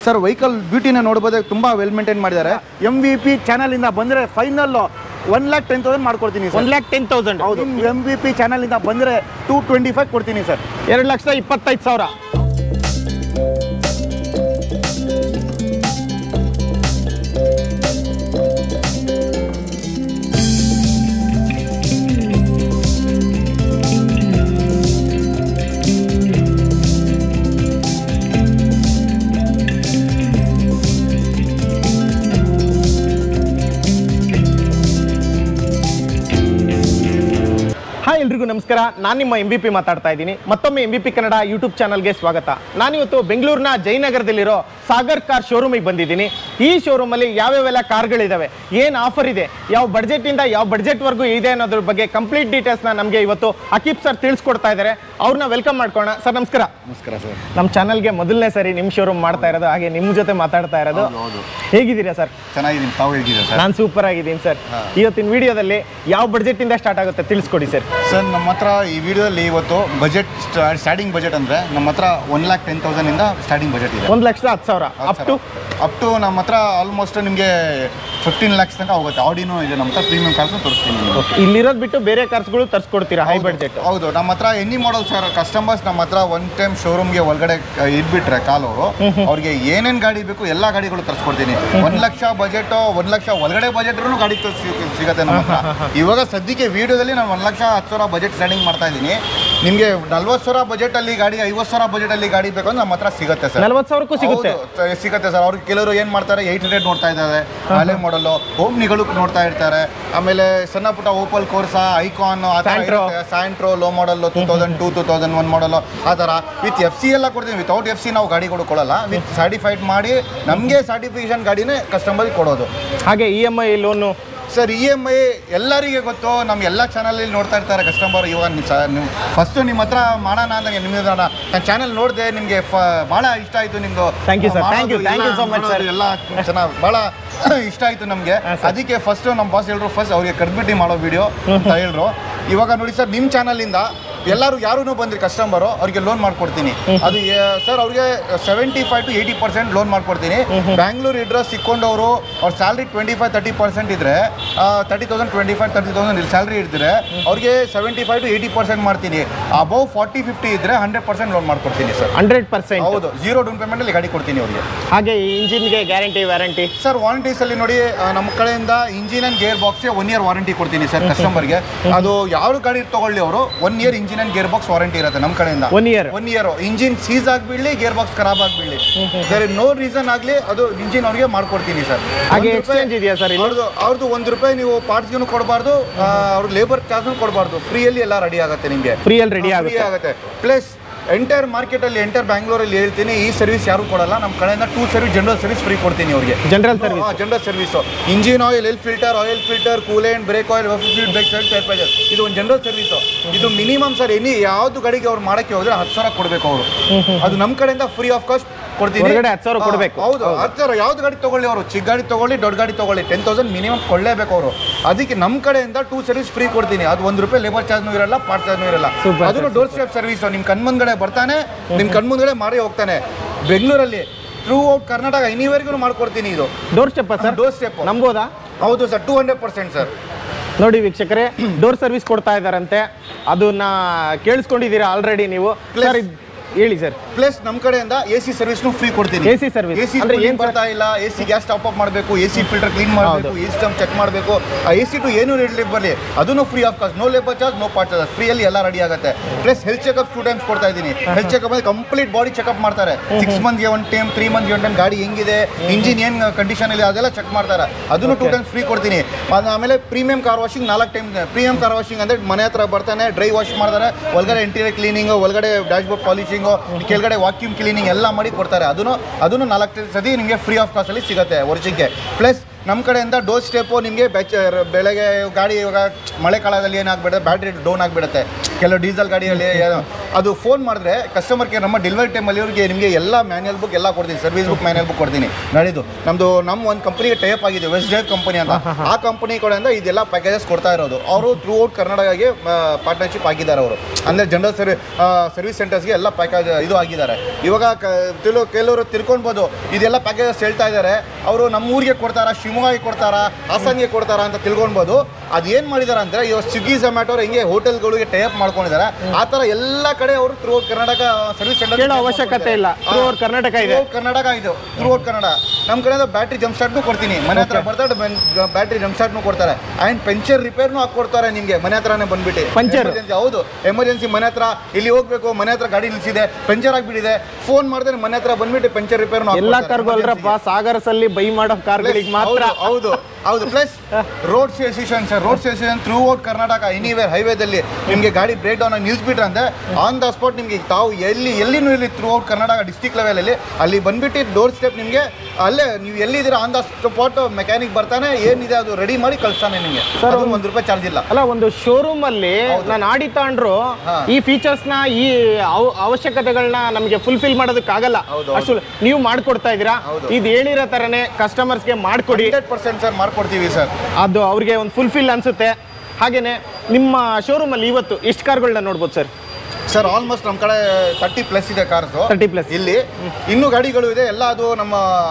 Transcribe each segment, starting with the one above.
Sir vehicle ಬ್ಯೂಟಿನ ನೋಡ್ಬೋದು ತುಂಬ ವೆಲ್ ಮೇಂಟೈನ್ ಮಾಡಿದ್ದಾರೆ ಎಮ್ ವಿ ಪಿ ಚಾನಲಿಂದ ಬಂದರೆ final one lakh ten thousand ಮಾಡ್ಕೊಡ್ತೀನಿ one sir lakh ten thousand ಹೌದು ಎಮ್ ವಿ ಪಿ ಚಾನಲಿಂದ ಬಂದರೆ ಟೂ ಟ್ವೆಂಟಿ ಫೈವ್ ಕೊಡ್ತೀನಿ ಸರ್ ಎರಡು ಲಕ್ಷದ ಇಪ್ಪತ್ತೈದು ಸಾವಿರ ಹಾಯ್ ಎಲ್ರಿಗೂ ನಮಸ್ಕಾರ ನಾನು ನಿಮ್ಮ ಎಂ ಬಿ ಪಿ ಮಾತಾಡ್ತಾ ಇದ್ದೀನಿ ಮತ್ತೊಮ್ಮೆ M B P Kannada YouTube ಚಾನಲ್ಗೆ ಸ್ವಾಗತ ನಾನಿವತ್ತು ಬೆಂಗಳೂರಿನ ಜಯನಗರದಲ್ಲಿರೋ ಸಾಗರ್ ಕಾರ್ ಶೋರೂಮಿಗೆ ಬಂದಿದ್ದೀನಿ ಈ ಶೋರೂಮಲ್ಲಿ ಯಾವ್ಯಾವೆಲ್ಲ ಕಾರ್ಗಳಿದ್ದಾವೆ ಏನು ಆಫರ್ ಇದೆ ಯಾವ ಬಡ್ಜೆಟಿಂದ ಯಾವ ಬಡ್ಜೆಟ್ವರೆಗೂ ಇದೆ ಅನ್ನೋದ್ರ ಬಗ್ಗೆ ಕಂಪ್ಲೀಟ್ ಡೀಟೇಲ್ಸ್ನ ನಮಗೆ ಇವತ್ತು ಅಕೀಬ್ ಸರ್ ತಿಳಿಸ್ಕೊಡ್ತಾ ಇದ್ದಾರೆ ಅವ್ರನ್ನ ವೆಲ್ಕಮ್ ಮಾಡ್ಕೋಣ ಸರ್ ನಮಸ್ಕಾರ ನಮಸ್ಕಾರ ಸರ್ ನಮ್ಮ ಚಾನಲ್ಗೆ ಮೊದಲನೇ ಸರಿ ನಿಮ್ಮ ಶೋರೂಮ್ ಮಾಡ್ತಾ ಇರೋದು ಹಾಗೆ ನಿಮ್ಮ ಜೊತೆ ಮಾತಾಡ್ತಾ ಇರೋದು ಹೌದು ಹೇಗಿದ್ದೀರಾ ಸರ್ ಚೆನ್ನಾಗಿದ್ದೀನಿ ತಾವು ಹೇಗಿದೆ ಸರ್ ನಾನು ಸೂಪರ್ ಆಗಿದ್ದೀನಿ ಸರ್ ಇವತ್ತಿನ ವಿಡಿಯೋದಲ್ಲಿ ಯಾವ ಬಡ್ಜೆಟಿಂದ ಸ್ಟಾರ್ಟ್ ಆಗುತ್ತೆ ತಿಳಿಸ್ಕೊಡಿ ಸರ್ ಸರ್ ನಮ್ಮ ಹತ್ರ ಈ ವಿಡಿಯೋದಲ್ಲಿ ಇವತ್ತು ಬಜೆಟ್ ಸ್ಟಾರ್ಟಿಂಗ್ ಬಜೆಟ್ ಅಂದರೆ ನಮ್ಮ ಹತ್ರ ಒನ್ ಲ್ಯಾಕ್ ಟೆನ್ ತೌಸಂಡಿಂದ ಸ್ಟಾರ್ಟಿಂಗ್ ಬಜೆಟ್ ಇದೆ ಒಂದು ಲಕ್ಷದ ಹತ್ತು ಸಾವಿರ ಅಪ್ ಟು ಅಪ್ ಟು ನಮ್ಮ ಹತ್ರ ಆಲ್ಮೋಸ್ಟ್ ನಿಮಗೆ ಫಿಫ್ಟೀನ್ ಲ್ಯಾಕ್ಸ್ ತನಕ ಹೋಗುತ್ತೆ ಆಡಿನೂ ಇದೆ ನಮ್ಮ ಹತ್ರ ಪ್ರೀಮಿಯಂ ಕಾರ್ಸ್ ತೋರಿಸ್ತೀನಿ ನಿಮ್ಗೆ. ಇಲ್ಲಿರೋದು ಬಿಟ್ಟು ಬೇರೆ ಕಾರ್ಸ್ಗಳು ತರಿಸ್ಕೊಡ್ತೀರಾ ಹೈ ಬಡ್ಜೆಟ್ ಹೌದು ನಮ್ಮ ಹತ್ರ ಎನಿ ಮಾಡಲ್ ಸರ್ ಕಸ್ಟಮರ್ಸ್ ನಮ್ಮ ಹತ್ರ ಒನ್ ಟೈಮ್ ಶೋರೂಮ್ಗೆ ಒಳಗಡೆ ಕ- ಇಟ್ಬಿಟ್ರೆ ಕಾಲು ಅವ್ರಿಗೆ ಏನೇನ್ ಗಾಡಿ ಬೇಕು ಎಲ್ಲಾ ಗಾಡಿಗಳು ತರಿಸ್ಕೊಡ್ತೀನಿ ಒಂದ್ ಲಕ್ಷ ಬಜೆಟ್ ಒಂದ್ ಲಕ್ಷ ಒಳಗಡೆ ಬಜೆಟ್ ಗಾಡಿ ತ- ಸಿ- ಸಿಗತ್ತೆ ನಮ್ಮ ಹತ್ರ ಇವಾಗ ಸದ್ಯಕ್ಕೆ ವಿಡಿಯೋದಲ್ಲಿ ನಾನು ಒಂದ್ ಲಕ್ಷ ಹತ್ತು ಸಾವಿರ ಬಜೆಟ್ ಸ್ಟಾರ್ಟಿಂಗ್ ಮಾಡ್ತಾ ಇದ್ದೀನಿ ನಿಮಗೆ ನಲ್ವತ್ತು ಸಾವಿರ ಬಜೆಟ್ ಅಲ್ಲಿ ಗಾಡಿ ಐವತ್ತು ಸಾವಿರ ಬಜೆಟ್ ಅಲ್ಲಿ ಗಾಡಿ ಬೇಕು ಅಂದ್ರೆ ನಮ್ಮ ಹತ್ರ ಸಿಗುತ್ತೆ ಸರ್ ನಲ್ವತ್ತು ಸಾವಿರಕ್ಕೂ ಸಿಗುತ್ತೆ ಹೌದು, ತ- ಸಿಗುತ್ತೆ ಸರ್ ಅವ್ರಿಗೆ ಕೆಲವರು ಏನ್ ಮಾಡ್ತಾರೆ ಏಯ್ಟ್ ಹಂಡ್ರೆಡ್ ನೋಡ್ತಾ ಇದ್ದಾರೆ ಹಳೆ ಮಾಡಲು ಓಮ್ನಿಗಳು ನೋಡ್ತಾ ಇರ್ತಾರೆ ಆಮೇಲೆ ಸಣ್ಣ ಪುಟ್ಟ Opel Corsa Icon Santro. Santro low model two thousand two two thousand one model ಆ ಥರ ವಿತ್ ಎಫ್ ಸಿ ಎಲ್ಲ ಕೊಡ್ತೀವಿ ವಿತೌಟ್ ಎಫ್ ಸಿ ನಾವು ಗಾಡಿಗಳು ಕೊಡಲ್ಲ ವಿತ್ ಸರ್ಟಿಫೈಡ್ ಮಾಡಿ ನಮಗೆ ಸರ್ಟಿಫಿಕೇಶನ್ ಗಾಡಿನೇ ಕಸ್ಟಮರ್ಗೆ ಕೊಡೋದು ಹಾಗೆ E M I loan sir E M I ಎಲ್ಲರಿಗೆ ಗೊತ್ತು ನಮ್ಮ ಎಲ್ಲ ಚಾನಲಲ್ಲಿ ನೋಡ್ತಾ ಇರ್ತಾರೆ ಕಸ್ಟಮರ್ ಇವಾಗ ನೀವು ಫಸ್ಟು ನಿಮ್ಮ ಹತ್ರ ಮಾಡೋಣ ಅಂದ್ರೆ ನಿಮ್ಮ ನನ್ನ ಚಾನಲ್ ನೋಡಿದೆ ನಿಮಗೆ ಭಾಳ ಇಷ್ಟ ಆಯಿತು ನಿಮ್ಮದು Thank you, sir. Thank you. Thank you so much, sir. ಎಲ್ಲ ಚೆನ್ನಾಗಿ ಭಾಳ ಇಷ್ಟ ಆಯಿತು ನಮಗೆ ಹಾ, sir. ಅದಕ್ಕೆ ಫಸ್ಟು ನಮ್ಮ ಬಾಸ್ ಹೇಳಿದ್ರು ಫಸ್ಟ್ ಅವ್ರಿಗೆ ಕರ್ಬಿಟ್ಟು ಮಾಡೋ ವಿಡಿಯೋ ಅಂತ ಹೇಳಿದ್ರು ಇವಾಗ ನೋಡಿ ಸರ್ ನಿಮ್ಮ ಚಾನಲಿಂದ ಎಲ್ಲರೂ ಯಾರೂ ಬಂದ್ರಿ ಕಸ್ಟಮರು ಅವ್ರಿಗೆ ಲೋನ್ ಮಾಡ್ಕೊಡ್ತೀನಿ ಅದು ಸರ್ ಅವ್ರಿಗೆ seventy five to eighty percent loan ಮಾಡ್ಕೊಡ್ತೀನಿ ಬ್ಯಾಂಗ್ಳೂರ್ ಅಡ್ರೆಸ್ ಸಿಕ್ಕೊಂಡವರು ಅವ್ರ salary twenty five thirty percent ಇದ್ರೆ thirty thousand twenty five thirty thousand salary ಇದ್ರೆ ಅವ್ರಿಗೆ seventy five to eighty percent ಮಾಡ್ತೀನಿ ಅಬೌವ್ ಫಾರ್ಟಿ ಫಿಫ್ಟಿ ಇದ್ರೆ ಹಂಡ್ರೆಡ್ ಪರ್ಸೆಂಟ್ ಲೋನ್ ಮಾಡ್ಕೊಡ್ತೀನಿ ಸರ್ ಹಂಡ್ರೆಡ್ ಪರ್ಸೆಂಟ್ ಹೌದು ಜೀರೋ ಡೌನ್ ಪೇಮೆಂಟಲ್ಲಿ ಗಾಡಿ ಕೊಡ್ತೀನಿ ಅವ್ರಿಗೆ ಹಾಗೆ ಇಂಜಿನ್ಗೆ ಗ್ಯಾರಂಟಿ ವ್ಯಾರಂಟಿ ಸರ್ ವಾರಂಟೀಸ್ ಅಲ್ಲಿ ನೋಡಿ ಆ, ನಮ್ಮ ಕಡೆಯಿಂದ engine and gearbox one year warranty ಕೊಡ್ತೀನಿ ಸರ್ ಕಸ್ಟಮರ್ಗೆ ಅದು ಯಾವ ಗಾಡಿ ತಗೊಳ್ಳಿ ಅವರು one year engine and gearbox warranty ಇರುತ್ತೆ ನಮ್ಮ ಕಡೆಯಿಂದ one year one year engine seize ಆಗಿಬಿಡ್ಲಿ ಗೇರ್ ಬಾಕ್ಸ್ ಖರಾಬ್ ಆಗಿಬಿಡ್ಲಿ ದೇರ್ ಇಸ್ ನೋ ರೀಸನ್ ಆಗಲಿ ಅದು ಇಂಜಿನ್ ಅವ್ರಿಗೆ ಮಾಡ್ಕೊಡ್ತೀನಿ ಸರ್ ಹಾಗೆ ಎಕ್ಸ್ಚೇಂಜ್ ಇದೆಯಾ ಸರ್ ಇಲ್ಲಿ ಅವ್ರದ್ದು ಅವ್ರದ್ದು ಒಂದು ರೂಪಾಯಿ ನೀವು ಪಾರ್ಟ್ಸ್ಗೂ ಕೊಡಬಾರ್ದು ಅವ್ರ ಲೇಬರ್ ಚಾರ್ಜ್ನು ಕೊಡಬಾರ್ದು ಫ್ರೀಯಲ್ಲಿ ಎಲ್ಲ ರೆಡಿ ಆಗುತ್ತೆ ನಿಮಗೆ ಫ್ರೀಯಲ್ಲಿ ರೆಡಿ ಫ್ರೀ ಆಗುತ್ತೆ ಆಗುತ್ತೆ ಪ್ಲಸ್ ಎಂಟೈರ್ ಮಾರ್ಕೆಟಲ್ಲಿ ಎಂಟರ್ ಬ್ಯಾಂಗ್ಳೂರಲ್ಲಿ ಹೇಳ್ತೀನಿ ಈ ಸರ್ವಿಸ್ ಯಾರು ಕೊಡಲ್ಲ ನಮ್ಮ ಕಡೆಯಿಂದ two service general service free ಕೊಡ್ತೀನಿ ಅವ್ರಿಗೆ general service general service engine oil L filter oil filter coolant brake oil feed brake side tyre pressure ಇದು ಒಂದು ಜನರಲ್ ಸರ್ವಿಸ್ ಇದು ಮಿನಿಮಮ್ ಸರ್ ಎನಿ ಯಾವ್ದು ಗಾಡಿಗೆ ಅವ್ರು ಮಾಡಕ್ಕೆ ಹೋದ್ರೆ ಹತ್ತು ಸಾವಿರ ಕೊಡಬೇಕು ಅವರು ಅದು ನಮ್ಮ ಕಡೆಯಿಂದ ಫ್ರೀ ಆಫ್ ಕಾಸ್ಟ್ ಕೊಡ್ತೀನಿ ಹೊರಗಡೆ ಹತ್ತು ಸಾವಿರ ಹಾ, ಕೊಡ್ಬೇಕು. ಹೌದು ಹತ್ತು ಸಾವಿರ ಯಾವ್ದು ಗಾಡಿ ತಗೊಳ್ಳಿ ಅವರು ಚಿಕ್ಕ ಗಾಡಿ ತಗೊಳ್ಳಿ ದೊಡ್ಡ ಗಾಡಿ ತಗೊಳ್ಳಿ ಟೆನ್ ತೌಸಂಡ್ ಮಿನಿಮಮ್ ಕೊಳ್ಳೇಬೇಕು ಅವರು ಅದಕ್ಕೆ ನಮ್ಮ ಕಡೆಯಿಂದ ಟೂ ಸರ್ವಿಸ್ ಫ್ರೀ ಕೊಡ್ತೀನಿ ಅದು ಒಂದು ರೂಪಾಯಿ ಲೇಬರ್ ಚಾರ್ಜ್ನೂ ಇರಲ್ಲ ಪಾರ್ಟ್ ಚಾರ್ಜ್ನೂ ಇರಲ್ಲ Super, ಅದನ್ನು ಡೋರ್ ಸ್ಟೆಪ್ ಸರ್ವಿಸ್ ನಿಮ್ಮ ಕಣ್ಮುಂದ್ಗಡೆ ಬರ್ತಾನೆ ನಿಮ್ಮ ಕಣ್ಮುಂದ್ಗಡೆ ಮಾರಿ ಹೋಗ್ತಾನೆ ಬೆಂಗಳೂರಲ್ಲಿ ಥ್ರೂ ಔಟ್ ಕರ್ನಾಟಕ ಎನಿವರೆಗೂ ಮಾಡ್ಕೊಡ್ತೀನಿ ಇದು doorstep sir doorstep ನಂಬೋದಾ ಹೌದು sir two hundred percent sir ನೋಡಿ ವೀಕ್ಷಕರೇ ಡೋರ್ ಸರ್ವಿಸ್ ಕೊಡ್ತಾ ಇದ್ದಾರಂತೆ ಅದನ್ನ ಕೇಳಿಸ್ಕೊಂಡಿದ್ದೀರಾ ಆಲ್ರೆಡಿ ನೀವು ಸರ್ ಇದ್- ಹೇಳಿ ಸರ್ ಪ್ಲಸ್ ನಮ್ಮ ಕಡೆಯಿಂದ ಎ ಸಿ ಸರ್ವಿಸ್ನು ಫ್ರೀ ಕೊಡ್ತೀನಿ AC service? ಎ ಸಿ ಅಂದ್ರೆ ಅಂದ್ರೆ ಏನ್ ಏನು ಬರ್ತಾ ಇಲ್ಲ A C gas top up ಮಾಡಬೇಕು ಎ ಸಿ ಫಿಲ್ಟರ್ ಕ್ಲೀನ್ ಮಾಡಬೇಕು ಎ ಸಿ ಚೆಕ್ ಮಾಡಬೇಕು ಆ ಎ ಸಿ ಟು ಏನು ರೇಟ್ ಬರಲಿ ಅದನ್ನು free of cost no labour charge no part charge ಫ್ರೀಯಲ್ಲಿ ಎಲ್ಲ ರೆಡಿ ಆಗುತ್ತೆ plus health checkup two times ಕೊಡ್ತಾ ಇದ್ದೀನಿ ಹೆಲ್ತ್ ಚೆಕಪ್ ಅಲ್ಲಿ ಕಂಪ್ಲೀಟ್ ಬಾಡಿ ಚೆಕಪ್ ಮಾಡ್ತಾರೆ ಸಿಕ್ಸ್ ಮಂತ್ಗೆ ಒನ್ ಟೈಮ್ ತ್ರೀ ಮಂತ್ಗೆ ಒನ್ ಟೈಮ್ ಗಾಡಿ ಹೆಂಗಿದೆ ಇಂಜಿನ್ ಏನು ಕಂಡೀಷನ್ ಇದೆ ಅದೆಲ್ಲ ಚೆಕ್ ಮಾಡ್ತಾರೆ ಅದನ್ನು ಟೂ ಟೈಮ್ಸ್ ಫ್ರೀ ಕೊಡ್ತೀನಿ ಅದ್ ಆಮೇಲೆ ಪ್ರೀಮಿಯಂ ಕಾರ್ ವಾಷಿಂಗ್ ನಾಲ್ಕು ಟೈಮ್ ಪ್ರೀಮಿಯಂ ಕಾರ್ ವಾಷಿಂಗ್ ಅಂದ್ರೆ ಮನೆ ಹತ್ರ ಬರ್ತಾನೆ ಡ್ರೈ ವಾಶ್ ಮಾಡ್ತಾರೆ ಒಳಗಡೆ ಇಂಟೀರಿಯರ್ ಕ್ಲೀನಿಂಗ್ ಒಳಗಡೆ ಡ್ಯಾಶ್ ಬೋರ್ಡ್ ಪಾಲಿಶಿಂಗು ಕೆಳಗಡೆ ವಾಕ್ಯೂಮ್ ಕ್ಲೀನಿಂಗ್ ಎಲ್ಲ ಮಾಡಿ ಕೊಡ್ತಾರೆ ಅದನ್ನು ಅದನ್ನು ನಾಲ್ಕು ಸತಿ ನಿಮಗೆ ಫ್ರೀ ಆಫ್ ಕಾಸ್ಟಲ್ಲಿ ಸಿಗುತ್ತೆ ವರ್ಷಕ್ಕೆ ಪ್ಲಸ್ ನಮ್ಮ ಕಡೆಯಿಂದ ಡೋರ್ ಸ್ಟೆಪ್ಪು ನಿಮಗೆ ಬೆಚ್ಚ ಬೆಳಗ್ಗೆ ಗಾಡಿ ಇವಾಗ ಮಳೆಗಾಲದಲ್ಲಿ ಏನಾಗ್ಬಿಡುತ್ತೆ ಬ್ಯಾಟ್ರಿ ಡೌನ್ ಆಗಿಬಿಡುತ್ತೆ ಕೆಲವು ಡೀಸೆಲ್ ಗಾಡಿಯಲ್ಲಿ ಏನೋ ಅದು ಫೋನ್ ಮಾಡಿದ್ರೆ ಕಸ್ಟಮರ್ ಕೇರ್ ನಮ್ಮ ಡೆಲಿವರಿ ಟೈಮಲ್ಲಿ ಅವ್ರಿಗೆ ನಿಮಗೆ ಎಲ್ಲ ಮ್ಯಾನ್ಯಲ್ ಬುಕ್ ಎಲ್ಲ ಕೊಡ್ತೀನಿ ಸರ್ವಿಸ್ ಬುಕ್ ಮ್ಯಾನ್ಯಲ್ ಬುಕ್ ಕೊಡ್ತೀನಿ ನಡೆದು ನಮ್ಮದು ನಮ್ಮ ಒಂದು ಕಂಪನಿಗೆ ಟೈಪ್ ಆಗಿದೆ ವೆಸ್ಟ್ ಡ್ರೈವ್ ಕಂಪನಿ ಅಂತ ಆ ಕಂಪನಿ ಕಡೆಯಿಂದ ಇದೆಲ್ಲ ಪ್ಯಾಕೇಜಸ್ ಕೊಡ್ತಾ ಇರೋದು ಅವರು ಥ್ರೂ ಔಟ್ ಕರ್ನಾಟಕಗೆ ಪಾರ್ಟ್ನರ್ಶಿಪ್ ಆಗಿದ್ದಾರೆ ಅವರು ಅಂದರೆ ಜನರಲ್ ಸರ್ವಿ ಸರ್ವಿಸ್ ಸೆಂಟರ್ಸ್ಗೆ ಎಲ್ಲ ಪ್ಯಾಕೇಜ್ ಇದು ಆಗಿದ್ದಾರೆ ಇವಾಗ ಕ- ತಿಳು ಕೆಲವರು ತಿಳ್ಕೊಳ್ಬೋದು ಇದೆಲ್ಲ ಪ್ಯಾಕೇಜಸ್ ಹೇಳ್ತಾ ಇದ್ದಾರೆ ಅವರು ನಮ್ಮ ಊರಿಗೆ ಕೊಡ್ತಾರಾ ಶಿವಮೊಗ್ಗಗೆ ಕೊಡ್ತಾರಾ ಹಾಸನ್ಗೆ ಕೊಡ್ತಾರಾ ಅಂತ ತಿಳ್ಕೊಳ್ಬೋದು ಅದು ಏನು ಮಾಡಿದ್ದಾರೆ ಅಂದರೆ ಇವಾಗ ಸ್ವಿಗ್ಗಿ ಝೊಮ್ಯಾಟೊ ಹಿಂಗೆ ಹೋಟೆಲ್ಗಳಿಗೆ ಟೈಪ್ ಮಾಡ್ಕೊಂಡಿದ್ದಾರೆ ಆ ಥರ ಎಲ್ಲ ಕಡೆ ಅವರು throughout Karnataka service centre ಕೇಳೋ ಅವಶ್ಯಕತೆ ಇಲ್ಲ ಥ್ರೂ ಔಟ್ ಕರ್ನಾಟಕ ಇದೆ ಕರ್ನಾಟಕ ಇದು ಥ್ರೂ ಔಟ್ ಕನ್ನಡ ನಮ್ಮ ಕಡೆಯಿಂದ ಬ್ಯಾಟ್ರಿ ಜಂಪ್ ಸ್ಟಾರ್ಟ್ನು ಕೊಡ್ತೀನಿ ಮನೆ ಹತ್ರ ಬರ್ತಾರೆ ಬ್ಯಾಟ್ರಿ ಜಂಪ್ ಸ್ಟಾರ್ಟ್ನು ಕೊಡ್ತಾರೆ ಆ್ಯಂಡ್ ಪಂಚರ್ ರಿಪೇರ್ನು ಹಾಕೊಡ್ತಾರೆ ನಿಮಗೆ ಮನೆ ಹತ್ರನೇ ಬಂದ್ಬಿಟ್ಟು ಪಂಚರ್? Emergency, ಹೌದು ಎಮರ್ಜೆನ್ಸಿ ಮನೆ ಹತ್ರ ಇಲ್ಲಿ ಹೋಗ್ಬೇಕು ಮನೆ ಹತ್ರ ಗಾಡಿ ನಿಲ್ಸಿದೆ ಪಂಚರ್ ಆಗಿಬಿಟ್ಟಿದೆ ಫೋನ್ ಮಾಡಿದ್ರೆ ಮನೆ ಹತ್ರ ಬಂದ್ಬಿಟ್ಟು ಪಂಚರ್ ರಿಪೇರ್ ಎಲ್ಲಾ ಕಾರ್ಗೂ ಅಲ್ರಪ್ಪ ಸಾಗರಸಲ್ಲಿ ಬೈ ಮಾಡೋ ಕಾರ್ಗಳಿಗೆ ಮಾತ್ರ ಹೌದು ಹೌದು plus road assistance sir road assistance throughout Karnataka anywhere ಹೈವೇದಲ್ಲಿ ನಿಮಗೆ ಗಾಡಿ ಬ್ರೇಕ್ ಡೌನ್ ನಿಲ್ಸ್ಬಿಟ್ರೆ ಅಂದ್ರೆ ಆನ್ ದ ಸ್ಪಾಟ್ ನಿಮಗೆ ತಾವು ಎಲ್ಲಿ ಎಲ್ಲಿನೂ ಇಲ್ಲಿ ಥ್ರೂ ಔಟ್ ಕರ್ನಾಟಕ ಡಿಸ್ಟಿಕ್ ಲೆವೆಲಲ್ಲಿ ಅಲ್ಲಿ ಬಂದ್ಬಿಟ್ಟು ಡೋರ್ ಸ್ಟೆಪ್ ನಿಮಗೆ ಅಲ್ಲೇ ನೀವು ಎಲ್ಲಿದ್ದೀರಾ ಆನ್ ದ ಸ್ಪಾಟ್ ಮೆಕ್ಯಾನಿಕ್ ಬರ್ತಾನೆ ಏನಿದೆ ಅದು ರೆಡಿ ಮಾಡಿ ಕಳಿಸ್ತಾನೆ ನಿಮಗೆ ಸರ್ ಒಂದು ರೂಪಾಯಿ ಚಾರ್ಜ್ ಇಲ್ಲ ಅಲ್ಲ ಒಂದು ಶೋರೂಮ್ ಅಲ್ಲಿ ನಾನು ಆಡಿ ತಗೊಂಡ್ರು ಹಾ. ಈ ಫೀಚರ್ಸ್ ನ ಈ ಅವ- ಅವಶ್ಯಕತೆಗಳನ್ನ ನಮಗೆ ಫುಲ್ಫಿಲ್ ಮಾಡೋದಕ್ಕಾಗಲ್ಲ ಹೌದು, ಅಷ್ಟು ನೀವು ಮಾಡ್ಕೊಡ್ತಾ ಇದ್ದೀರಾ ಹೌದು. ಇದು ಹೇಳಿರೋ ತರನೇ ಕಸ್ಟಮರ್ಸ್ಗೆ ಮಾಡ್ಕೊಡಿ ಹಂಡ್ರೆಡ್ ಪರ್ಸೆಂಟ್ ಸರ್ ಮಾಡ್ಕೊಡ್ತೀವಿ ಸರ್ ಅದು ಅವ್ರಿಗೆ ಒಂದು ಫುಲ್ಫಿಲ್ ಅನ್ಸುತ್ತೆ ಹಾಗೇನೆ ನಿಮ್ಮ ಶೋರೂಮ್ ಅಲ್ಲಿ ಇವತ್ತು ಎಷ್ಟು ಕಾರ್ಗಳನ್ನ ನೋಡ್ಬೋದು ಸರ್ ಸರ್ ಆಲ್ಮೋಸ್ಟ್ ನಮ್ಮ ಕಡೆ ತರ್ಟಿ ಪ್ಲಸ್ ಇದೆ ಕಾರ್ಸು ತರ್ಟಿ ಪ್ಲಸ್ ಇಲ್ಲಿ ಇನ್ನೂ ಗಾಡಿಗಳು ಇದೆ ಎಲ್ಲ ಅದು ನಮ್ಮ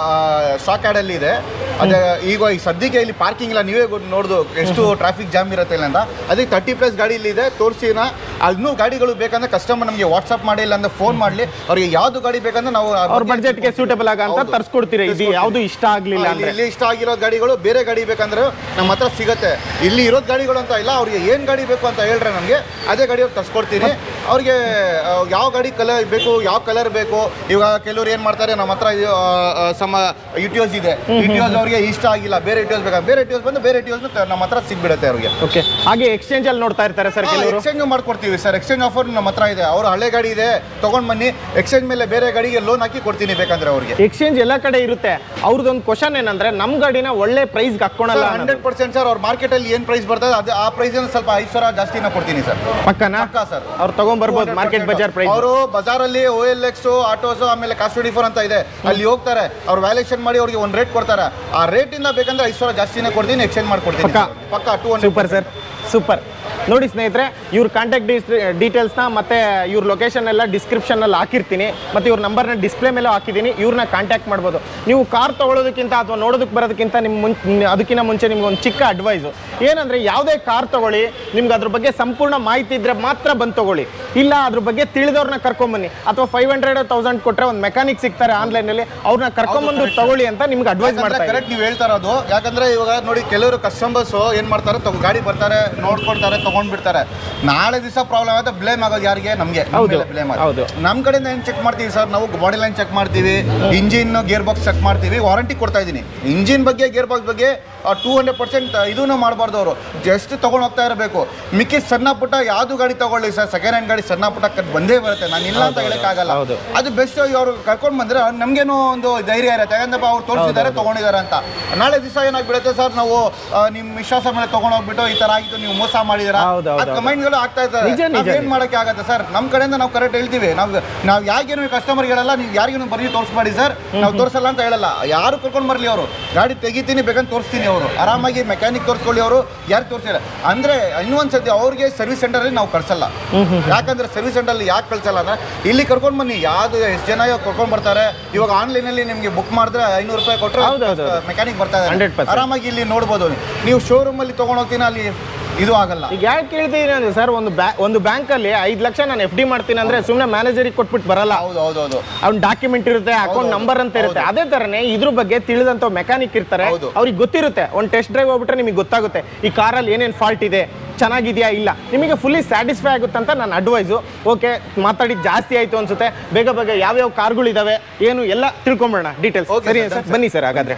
ಸ್ಟಾಕ್ ಅಲ್ಲಿ ಇದೆ ಅದೇ ಈಗ ಈ ಸದ್ಯಕ್ಕೆ ಇಲ್ಲಿ ಪಾರ್ಕಿಂಗ್ ಇಲ್ಲ ನೀವೇ ಗೊತ್ತು ನೋಡ್ದು ಎಷ್ಟು ಟ್ರಾಫಿಕ್ ಜಾಮ್ ಇರುತ್ತೆ ಇಲ್ಲ ಅಂತ ಅದಕ್ಕೆ ತರ್ಟಿ ಪ್ಲಸ್ ಗಾಡಿ ಇಲ್ಲಿ ಇದೆ ತೋರಿಸಿನ ಇನ್ನೂ ಗಾಡಿಗಳು ಬೇಕಂದ್ರೆ ಕಸ್ಟಮರ್ ನಮಗೆ ವಾಟ್ಸಪ್ ಮಾಡಿ ಇಲ್ಲ ಅಂದ್ರೆ ಫೋನ್ ಮಾಡಲಿ ಅವ್ರಿಗೆ ಯಾವ್ದು ಗಾಡಿ ಬೇಕಂದ್ರೆ ನಾವು ಆ ಅವ್ರ ಬಗ್ಗೆ ಬಡ್ಜೆಟ್ಗೆ ಸೂಟಬಲ್ ಆಗ ಅಂತ ಹೌದು. ತರಿಸ್ಕೊಡ್ತೀರಾ ಇದು ಯಾವುದು ಇಷ್ಟ ಆಗ್ಲಿಲ್ಲ ಇಲ್ಲಿ- ಅಂದ್ರೆ ಇಲ್ಲಿ ಇಷ್ಟ ಆಗಿರೋ ಗಾಡಿಗಳು ಬೇರೆ ಗಾಡಿ ಬೇಕಂದ್ರೆ ನಮ್ಮ ಹತ್ರ ಸಿಗತ್ತೆ ಇಲ್ಲಿ ಇರೋದ್ ಗಾಡಿಗಳು ಅಂತ ಇಲ್ಲ ಅವ್ರಿಗೆ ಏನ್ ಗಾಡಿ ಬೇಕು ಅಂತ ಹೇಳ್ರೆ ನಮಗೆ ಅದೇ ಗಾಡಿ ಅವ್ರಿಗೆ ತರ್ಸ್ಕೊಡ್ತೀನಿ ಅವ್ರಿಗೆ ಆ, ಯಾವ ಗಾಡಿ ಕಲರ್ ಬೇಕು ಯಾವ ಕಲರ್ ಬೇಕು ಇವಾಗ ಕೆಲವ್ರು ಏನ್ ಮಾಡ್ತಾರೆ ನಮ್ಮ ಹತ್ರ ಇದು, ಆ, ಆ, ಸಮ ಇಟಿಯೋಸ್ ಇದೆ ಇಟಿಯೋಸ್ ಅವ್ರಿಗೆ ಇಷ್ಟ ಆಗಿಲ್ಲ ಬೇರೆ ಇಟಿಯೋಸ್ ಬೇಕಾದ್ರೆ ಬೇರೆ ಇಟಿಯೋಸ್ ಬಂದು ಬೇರೆ ಇಟಿಯೋಸ್ ನಮ್ಮ ಹತ್ರ ಸಿಗ್ಬಿಡುತ್ತೆ ಅವ್ರಿಗೆ ಓಕೆ ಹಾಗೆ ಎಕ್ಸ್ಚೇಂಜ್ ಅಲ್ಲಿ ನೋಡ್ತಾ ಇರ್ತಾರೆ ಸರ್ ಕೆಲವರು ಎಕ್ಸ್ಚೇಂಜ್ ಮಾಡ್ಕೊಡ್ತೀವಿ ಸರ್ ಎಕ್ಸ್ಚೇಂಜ್ ಆಫರ್ ನಮ್ಮ ಹತ್ರ ಇದೆ ಅವ್ರ ಹಳೆ ಗಾಡಿ ಇದೆ ತಗೊಂಡ್ ಬನ್ನಿ ಎಕ್ಸ್ಚೇಂಜ್ ಮೇಲೆ ಬೇರೆ ಗಾಡಿಗೆ ಲೋನ್ ಹಾಕಿ ಕೊಡ್ತೀನಿ ಬೇಕಂದ್ರೆ ಅವ್ರಿಗೆ ಎಕ್ಸ್ಚೇಂಜ್ ಎಲ್ಲ ಕಡೆ ಇರುತ್ತೆ ಅವ್ರದ್ದೊಂದು ಕ್ವಶನ್ ಏನಂದ್ರೆ ನಮ್ ಗಾಡಿನ ಒಳ್ಳೆ ಪ್ರೈಸ್ ಹಾಕೋಣಲ್ಲ ಹಂಡ್ರೆಡ್ ಪರ್ಸೆಂಟ್ ಸರ್ ಅವ್ರ ಮಾರ್ಕೆಟಲ್ಲಿ ಏನು ಪ್ರೈಸ್ ಬರ್ತದೆ ಅದು ಆ ಪ್ರೈಸ್ ಸ್ವಲ್ಪ ಐದು ಸಾವಿರ ಜಾಸ್ತಿನ ಕೊಡ್ತೀನಿ ಸರ್ ಪಕ್ಕನಾ ಪಕ್ಕಾ ಸರ್ ಅವ್ರು ತಗೊಂಡ್ಬರ್ಬೋದು ಮಾರ್ಕೆಟ್ ಬಜಾರ್ ಪ್ರೈಸ್ ಅವರು ಬಜಾರಲ್ಲಿ ಓ ಎಲ್ ಎಕ್ಸ್ ಆಟೋಸ್ ಆಮೇಲೆ ಕಾಸ್ಟ್ ಟ್ವೆಂಟಿ ಫೋರ್ ಅಂತ ಇದೆ ಅಲ್ಲಿ ಹೋಗ್ತಾರೆ ಅವ್ರು ವ್ಯಾಲ್ಯೂಷನ್ ಮಾಡಿ ಅವ್ರಿಗೆ ಒಂದು ರೇಟ್ ಕೊಡ್ತಾರೆ ಆ ರೇಟಿಂದ ಬೇಕಂದ್ರೆ ಐದು ಸಾವಿರ ಜಾಸ್ತಿನೇ ಕೊಡ್ತೀನಿ ಎಕ್ಸ್ಚೇಂಜ್ ಮಾಡ್ಕೊಡ್ತೀನಿ ಪಕ್ಕಾ. ಪಕ್ಕ two hundred super sir super ನೋಡಿ ಸ್ನೇಹಿತರೆ ಇವ್ರ ಕಾಂಟ್ಯಾಕ್ಟ್ ಡೀಟೇಲ್ಸ್ನ ಮತ್ತೆ ಇವ್ರ ಲೊಕೇಶನ್ ಎಲ್ಲ ಡಿಸ್ಕ್ರಿಪ್ಷನಲ್ಲಿ ಹಾಕಿರ್ತೀನಿ ಮತ್ತೆ ಇವ್ರ ನಂಬರ್ನ ಡಿಸ್ಪ್ಲೇ ಮೇಲೆ ಹಾಕಿದ್ದೀನಿ ಇವ್ರನ್ನ ಕಾಂಟ್ಯಾಕ್ಟ್ ಮಾಡ್ಬೋದು ನೀವು ಕಾರ್ ತೊಗೊಳೋದಕ್ಕಿಂತ ಅಥವಾ ನೋಡೋದಕ್ಕೆ ಬರೋದಕ್ಕಿಂತ ನಿಮ್ಮ ಮುನ್ ಅದಕ್ಕಿಂತ ಮುಂಚೆ ನಿಮ್ಗೆ ಒಂದು ಚಿಕ್ಕ ಅಡ್ವೈಸು ಏನಂದರೆ ಯಾವುದೇ ಕಾರ್ ತೊಗೊಳ್ಳಿ ನಿಮ್ಗೆ ಅದ್ರ ಬಗ್ಗೆ ಸಂಪೂರ್ಣ ಮಾಹಿತಿ ಇದ್ದರೆ ಮಾತ್ರ ಬಂದು ತೊಗೊಳ್ಳಿ ಇಲ್ಲ ಅದ್ರ ಬಗ್ಗೆ ತಿಳಿದವ್ರನ್ನ ಕರ್ಕೊಂಬನ್ನಿ ಅಥವಾ ಫೈವ್ ಹಂಡ್ರೆಡ್ ತೌಸಂಡ್ ಕೊಟ್ಟರೆ ಒಂದು ಮೆಕ್ಯಾನಿಕ್ ಸಿಗ್ತಾರೆ ಆನ್ಲೈನಲ್ಲಿ ಅವ್ರನ್ನ ಕರ್ಕೊಂಬಂದು ತಗೊಳ್ಳಿ ಅಂತ ನಿಮ್ಗೆ ಅಡ್ವೈಸ್ ಮಾಡ್ತಾ ಇದ್ದೀನಿ ಕರೆಕ್ಟ್ ನೀವು ಹೇಳ್ತಾ ಇರೋದು ಯಾಕಂದ್ರೆ ಇವಾಗ ನೋಡಿ ಕೆಲವರು ಕಸ್ಟಮರ್ಸ್ ಏನ್ ಮಾಡ್ತಾರೆ ತಗೋ ಗಾಡಿ ಬರ್ತಾರೆ ನೋಡ್ಕೊಳ್ತಾರೆ ತಗೊಂಡ್ಬಿಡ್ತಾರೆ ನಾಳೆ ದಿವಸ ಪ್ರಾಬ್ಲಮ್ ಆಗುತ್ತೆ ಬ್ಲೇಮ್ ಆಗೋದು ಯಾರಿಗೆ ನಮಗೆ ಹೌದು, ಬ್ಲೇಮ್ ಹೌದು. ನಮ್ಮ ಕಡೆಯಿಂದ ಏನು ಚೆಕ್ ಮಾಡ್ತೀವಿ ಸರ್ ನಾವು ಬಾಡಿ ಲೈನ್ ಚೆಕ್ ಮಾಡ್ತೀವಿ ಇಂಜಿನ್ ಗೇರ್ ಬಾಕ್ಸ್ ಚೆಕ್ ಮಾಡ್ತೀವಿ ವಾರಂಟಿ ಕೊಡ್ತಾ ಇದ್ದೀನಿ ಇಂಜಿನ್ ಬಗ್ಗೆ ಗೇರ್ ಬಾಕ್ಸ್ ಬಗ್ಗೆ ಟೂ ಹಂಡ್ರೆಡ್ ಪರ್ಸೆಂಟ್ ಇದನ್ನು ಮಾಡಬಾರ್ದು ಅವರು ಜಸ್ಟ್ ತೊಗೊಂಡು ಹೋಗ್ತಾ ಇರಬೇಕು ಮಿಕ್ಕಿ ಸಣ್ಣ ಪುಟ್ಟ ಯಾವುದು ಗಾಡಿ ತಗೊಳ್ಳಿ ಸರ್ ಸೆಕೆಂಡ್ ಹ್ಯಾಂಡ್ ಗಾಡಿ ಸಣ್ಣ ಪುಟ್ಟ ಕಟ್ ಬಂದೇ ಬರುತ್ತೆ ನಾನು ಇಲ್ಲ ಅಂತ ಹೇಳಕ್ಕಾಗಲ್ಲ ಹೌದು. ಅದು ಬೆಸ್ಟ್ ಅವ್ರು ಕರ್ಕೊಂಡು ಬಂದ್ರೆ ನಮ್ಗೇನೋ ಒಂದು ಧೈರ್ಯ ಇರುತ್ತೆ ಯಾಕಂದ್ರೆ ಅವ್ರು ತೋರಿಸಿದ್ದಾರೆ ತಗೊಂಡಿದ್ದಾರೆ ಅಂತ ನಾಳೆ ದಿವಸ ಏನಾಗ್ಬಿಡುತ್ತೆ ಸರ್ ನಾವು ಆ, ನಿಮ್ಮ ವಿಶ್ವಾಸ ಮೇಲೆ ತಗೊಂಡು ಹೋಗ್ಬಿಟ್ಟು ಈ ತರ ಆಗಿತ್ತು ನೀವು ಮೋಸ ಮಾಡಿದಿರಾ ಹೌದು, ಹೌದು, ಹೌದು. ಕಮೆಂಟ್ಗಳು ಆಗ್ತಾ ಇರ್ತಾರೆ ನಿಜ, ನಿಜ, ನಾವ್ ಏನ್ ಮಾಡಕ್ಕೆ ಆಗತ್ತೆ ಸರ್ ನಮ್ಮ ಕಡೆಯಿಂದ ನಾವು ಕರೆಕ್ಟ್ ಹೇಳ್ತೀವಿ ನಾವು ನಾವು ಯಾರಿಗೇನು ಕಸ್ಟಮರ್ ಹೇಳಲ್ಲ ನೀವು ಯಾರಿಗೇನು ಬರೀ ತೋರಿಸ್ಬೇಡಿ ಸರ್ ನಾವು ತೋರಿಸಲ್ಲ ಅಂತ ಹೇಳಲ್ಲ ಯಾರು ಕರ್ಕೊಂಡು ಬರಲಿ ಅವರು ಗಾಡಿ ತೆಗಿತೀನಿ ಬೇಕಂತ ತೋರಿಸ್ತೀನಿ ಅವರು ಆರಾಮಾಗಿ ಮೆಕ್ಯಾನಿಕ್ ತೋರಿಸ್ಕೊಳ್ಳಿ ಅವರು ಯಾರು ತೋರಿಸಿಲ್ಲ ಅಂದ್ರೆ ಇನ್ನೊಂದು ಸತಿ ಅವ್ರಿಗೆ ಸರ್ವಿಸ್ ಸೆಂಟರ್ ನಾವು ಕಳ್ಸಲ್ಲ ಯಾಕಂದ್ರೆ ಸರ್ವಿಸ್ ಸೆಂಟರ್ ಯಾಕೆ ಕಳ್ಸಲ್ಲ ಅಂದ್ರೆ ಇಲ್ಲಿ ಕರ್ಕೊಂಡು ಬನ್ನಿ ಯಾವ್ದು ಎಷ್ಟು ಜನ ಕರ್ಕೊಂಡು ಬರ್ತಾರೆ ಇವಾಗ ಆನ್ಲೈನ್ ಅಲ್ಲಿ ನಿಮ್ಗೆ ಬುಕ್ ಮಾಡಿದ್ರೆ ಐನೂರು ರೂಪಾಯಿ ಹೌದು, ಹೌದು, ಕೊಟ್ಟರೆ ಹೌದು. ಮೆಕ್ಯಾನಿಕ್ ಬರ್ತಾ ಇದ್ದಾರೆ 100%. ಆರಾಮಾಗಿ ಇಲ್ಲಿ ನೋಡ್ಬೋದು ನೀವು ಶೋರೂಮ್ ಅಲ್ಲಿ ತಗೊಂಡು ಹೋಗ್ತೀನಿ ಅಲ್ಲಿ ಇದು ಆಗಲ್ಲ ಈಗ ಯಾಕೆ ಕೇಳ್ತಿದ್ದೀನಿ ಅಂದ್ರೆ ಸರ್ ಒಂದು ಬ್ಯಾ ಒಂದು ಬ್ಯಾಂಕಲ್ಲಿ ಐದು ಲಕ್ಷ ನಾನು ಎಫ್ ಡಿ ಮಾಡ್ತೀನಿ ಅಂದ್ರೆ ಸುಮ್ಮನೆ ಮ್ಯಾನೇಜರಿಗೆ ಕೊಟ್ಬಿಟ್ಟು ಬರಲ್ಲ ಹೌದು ಹೌದು ಹೌದು ಅವ್ನ ಡಾಕ್ಯುಮೆಂಟ್ ಇರುತ್ತೆ ಅಕೌಂಟ್ ನಂಬರ್ ಅಂತ ಇರುತ್ತೆ ಅದೇ ತರನೇ ಇದ್ರ ಬಗ್ಗೆ ತಿಳಿದಂತ ಮೆಕ್ಯಾನಿಕ್ ಇರ್ತಾರೆ ಹೌದು. ಅವ್ರಿಗೆ ಗೊತ್ತಿರುತ್ತೆ ಒಂದು ಟೆಸ್ಟ್ ಡ್ರೈವ್ ಹೋಗ್ಬಿಟ್ರೆ ನಿಮಗೆ ಗೊತ್ತಾಗುತ್ತೆ ಈ ಕಾರಲ್ಲಿ ಏನೇನು ಫಾಲ್ಟ್ ಇದೆ ಚೆನ್ನಾಗಿದೆಯಾ ಇಲ್ಲ ನಿಮಗೆ ಫುಲ್ಲಿ ಸ್ಯಾಟಿಸ್ಫೈ ಆಗುತ್ತೆ ಅಂತ ನನ್ನ ಅಡ್ವೈಸು ಓಕೆ ಮಾತಾಡಿದ್ದು ಜಾಸ್ತಿ ಆಯಿತು ಅನ್ಸುತ್ತೆ ಬೇಗ ಬೇಗ ಯಾವ್ಯಾವ ಕಾರ್ಗಳಿದಾವೆ ಏನು ಎಲ್ಲ ತಿಳ್ಕೊಂಬಿಡೋಣ ಡೀಟೇಲ್ಸ್ Okay, ಸರಿ sir, ಸರ್ done, sir. ಬನ್ನಿ ಸರ್ ಹಾಗಾದ್ರೆ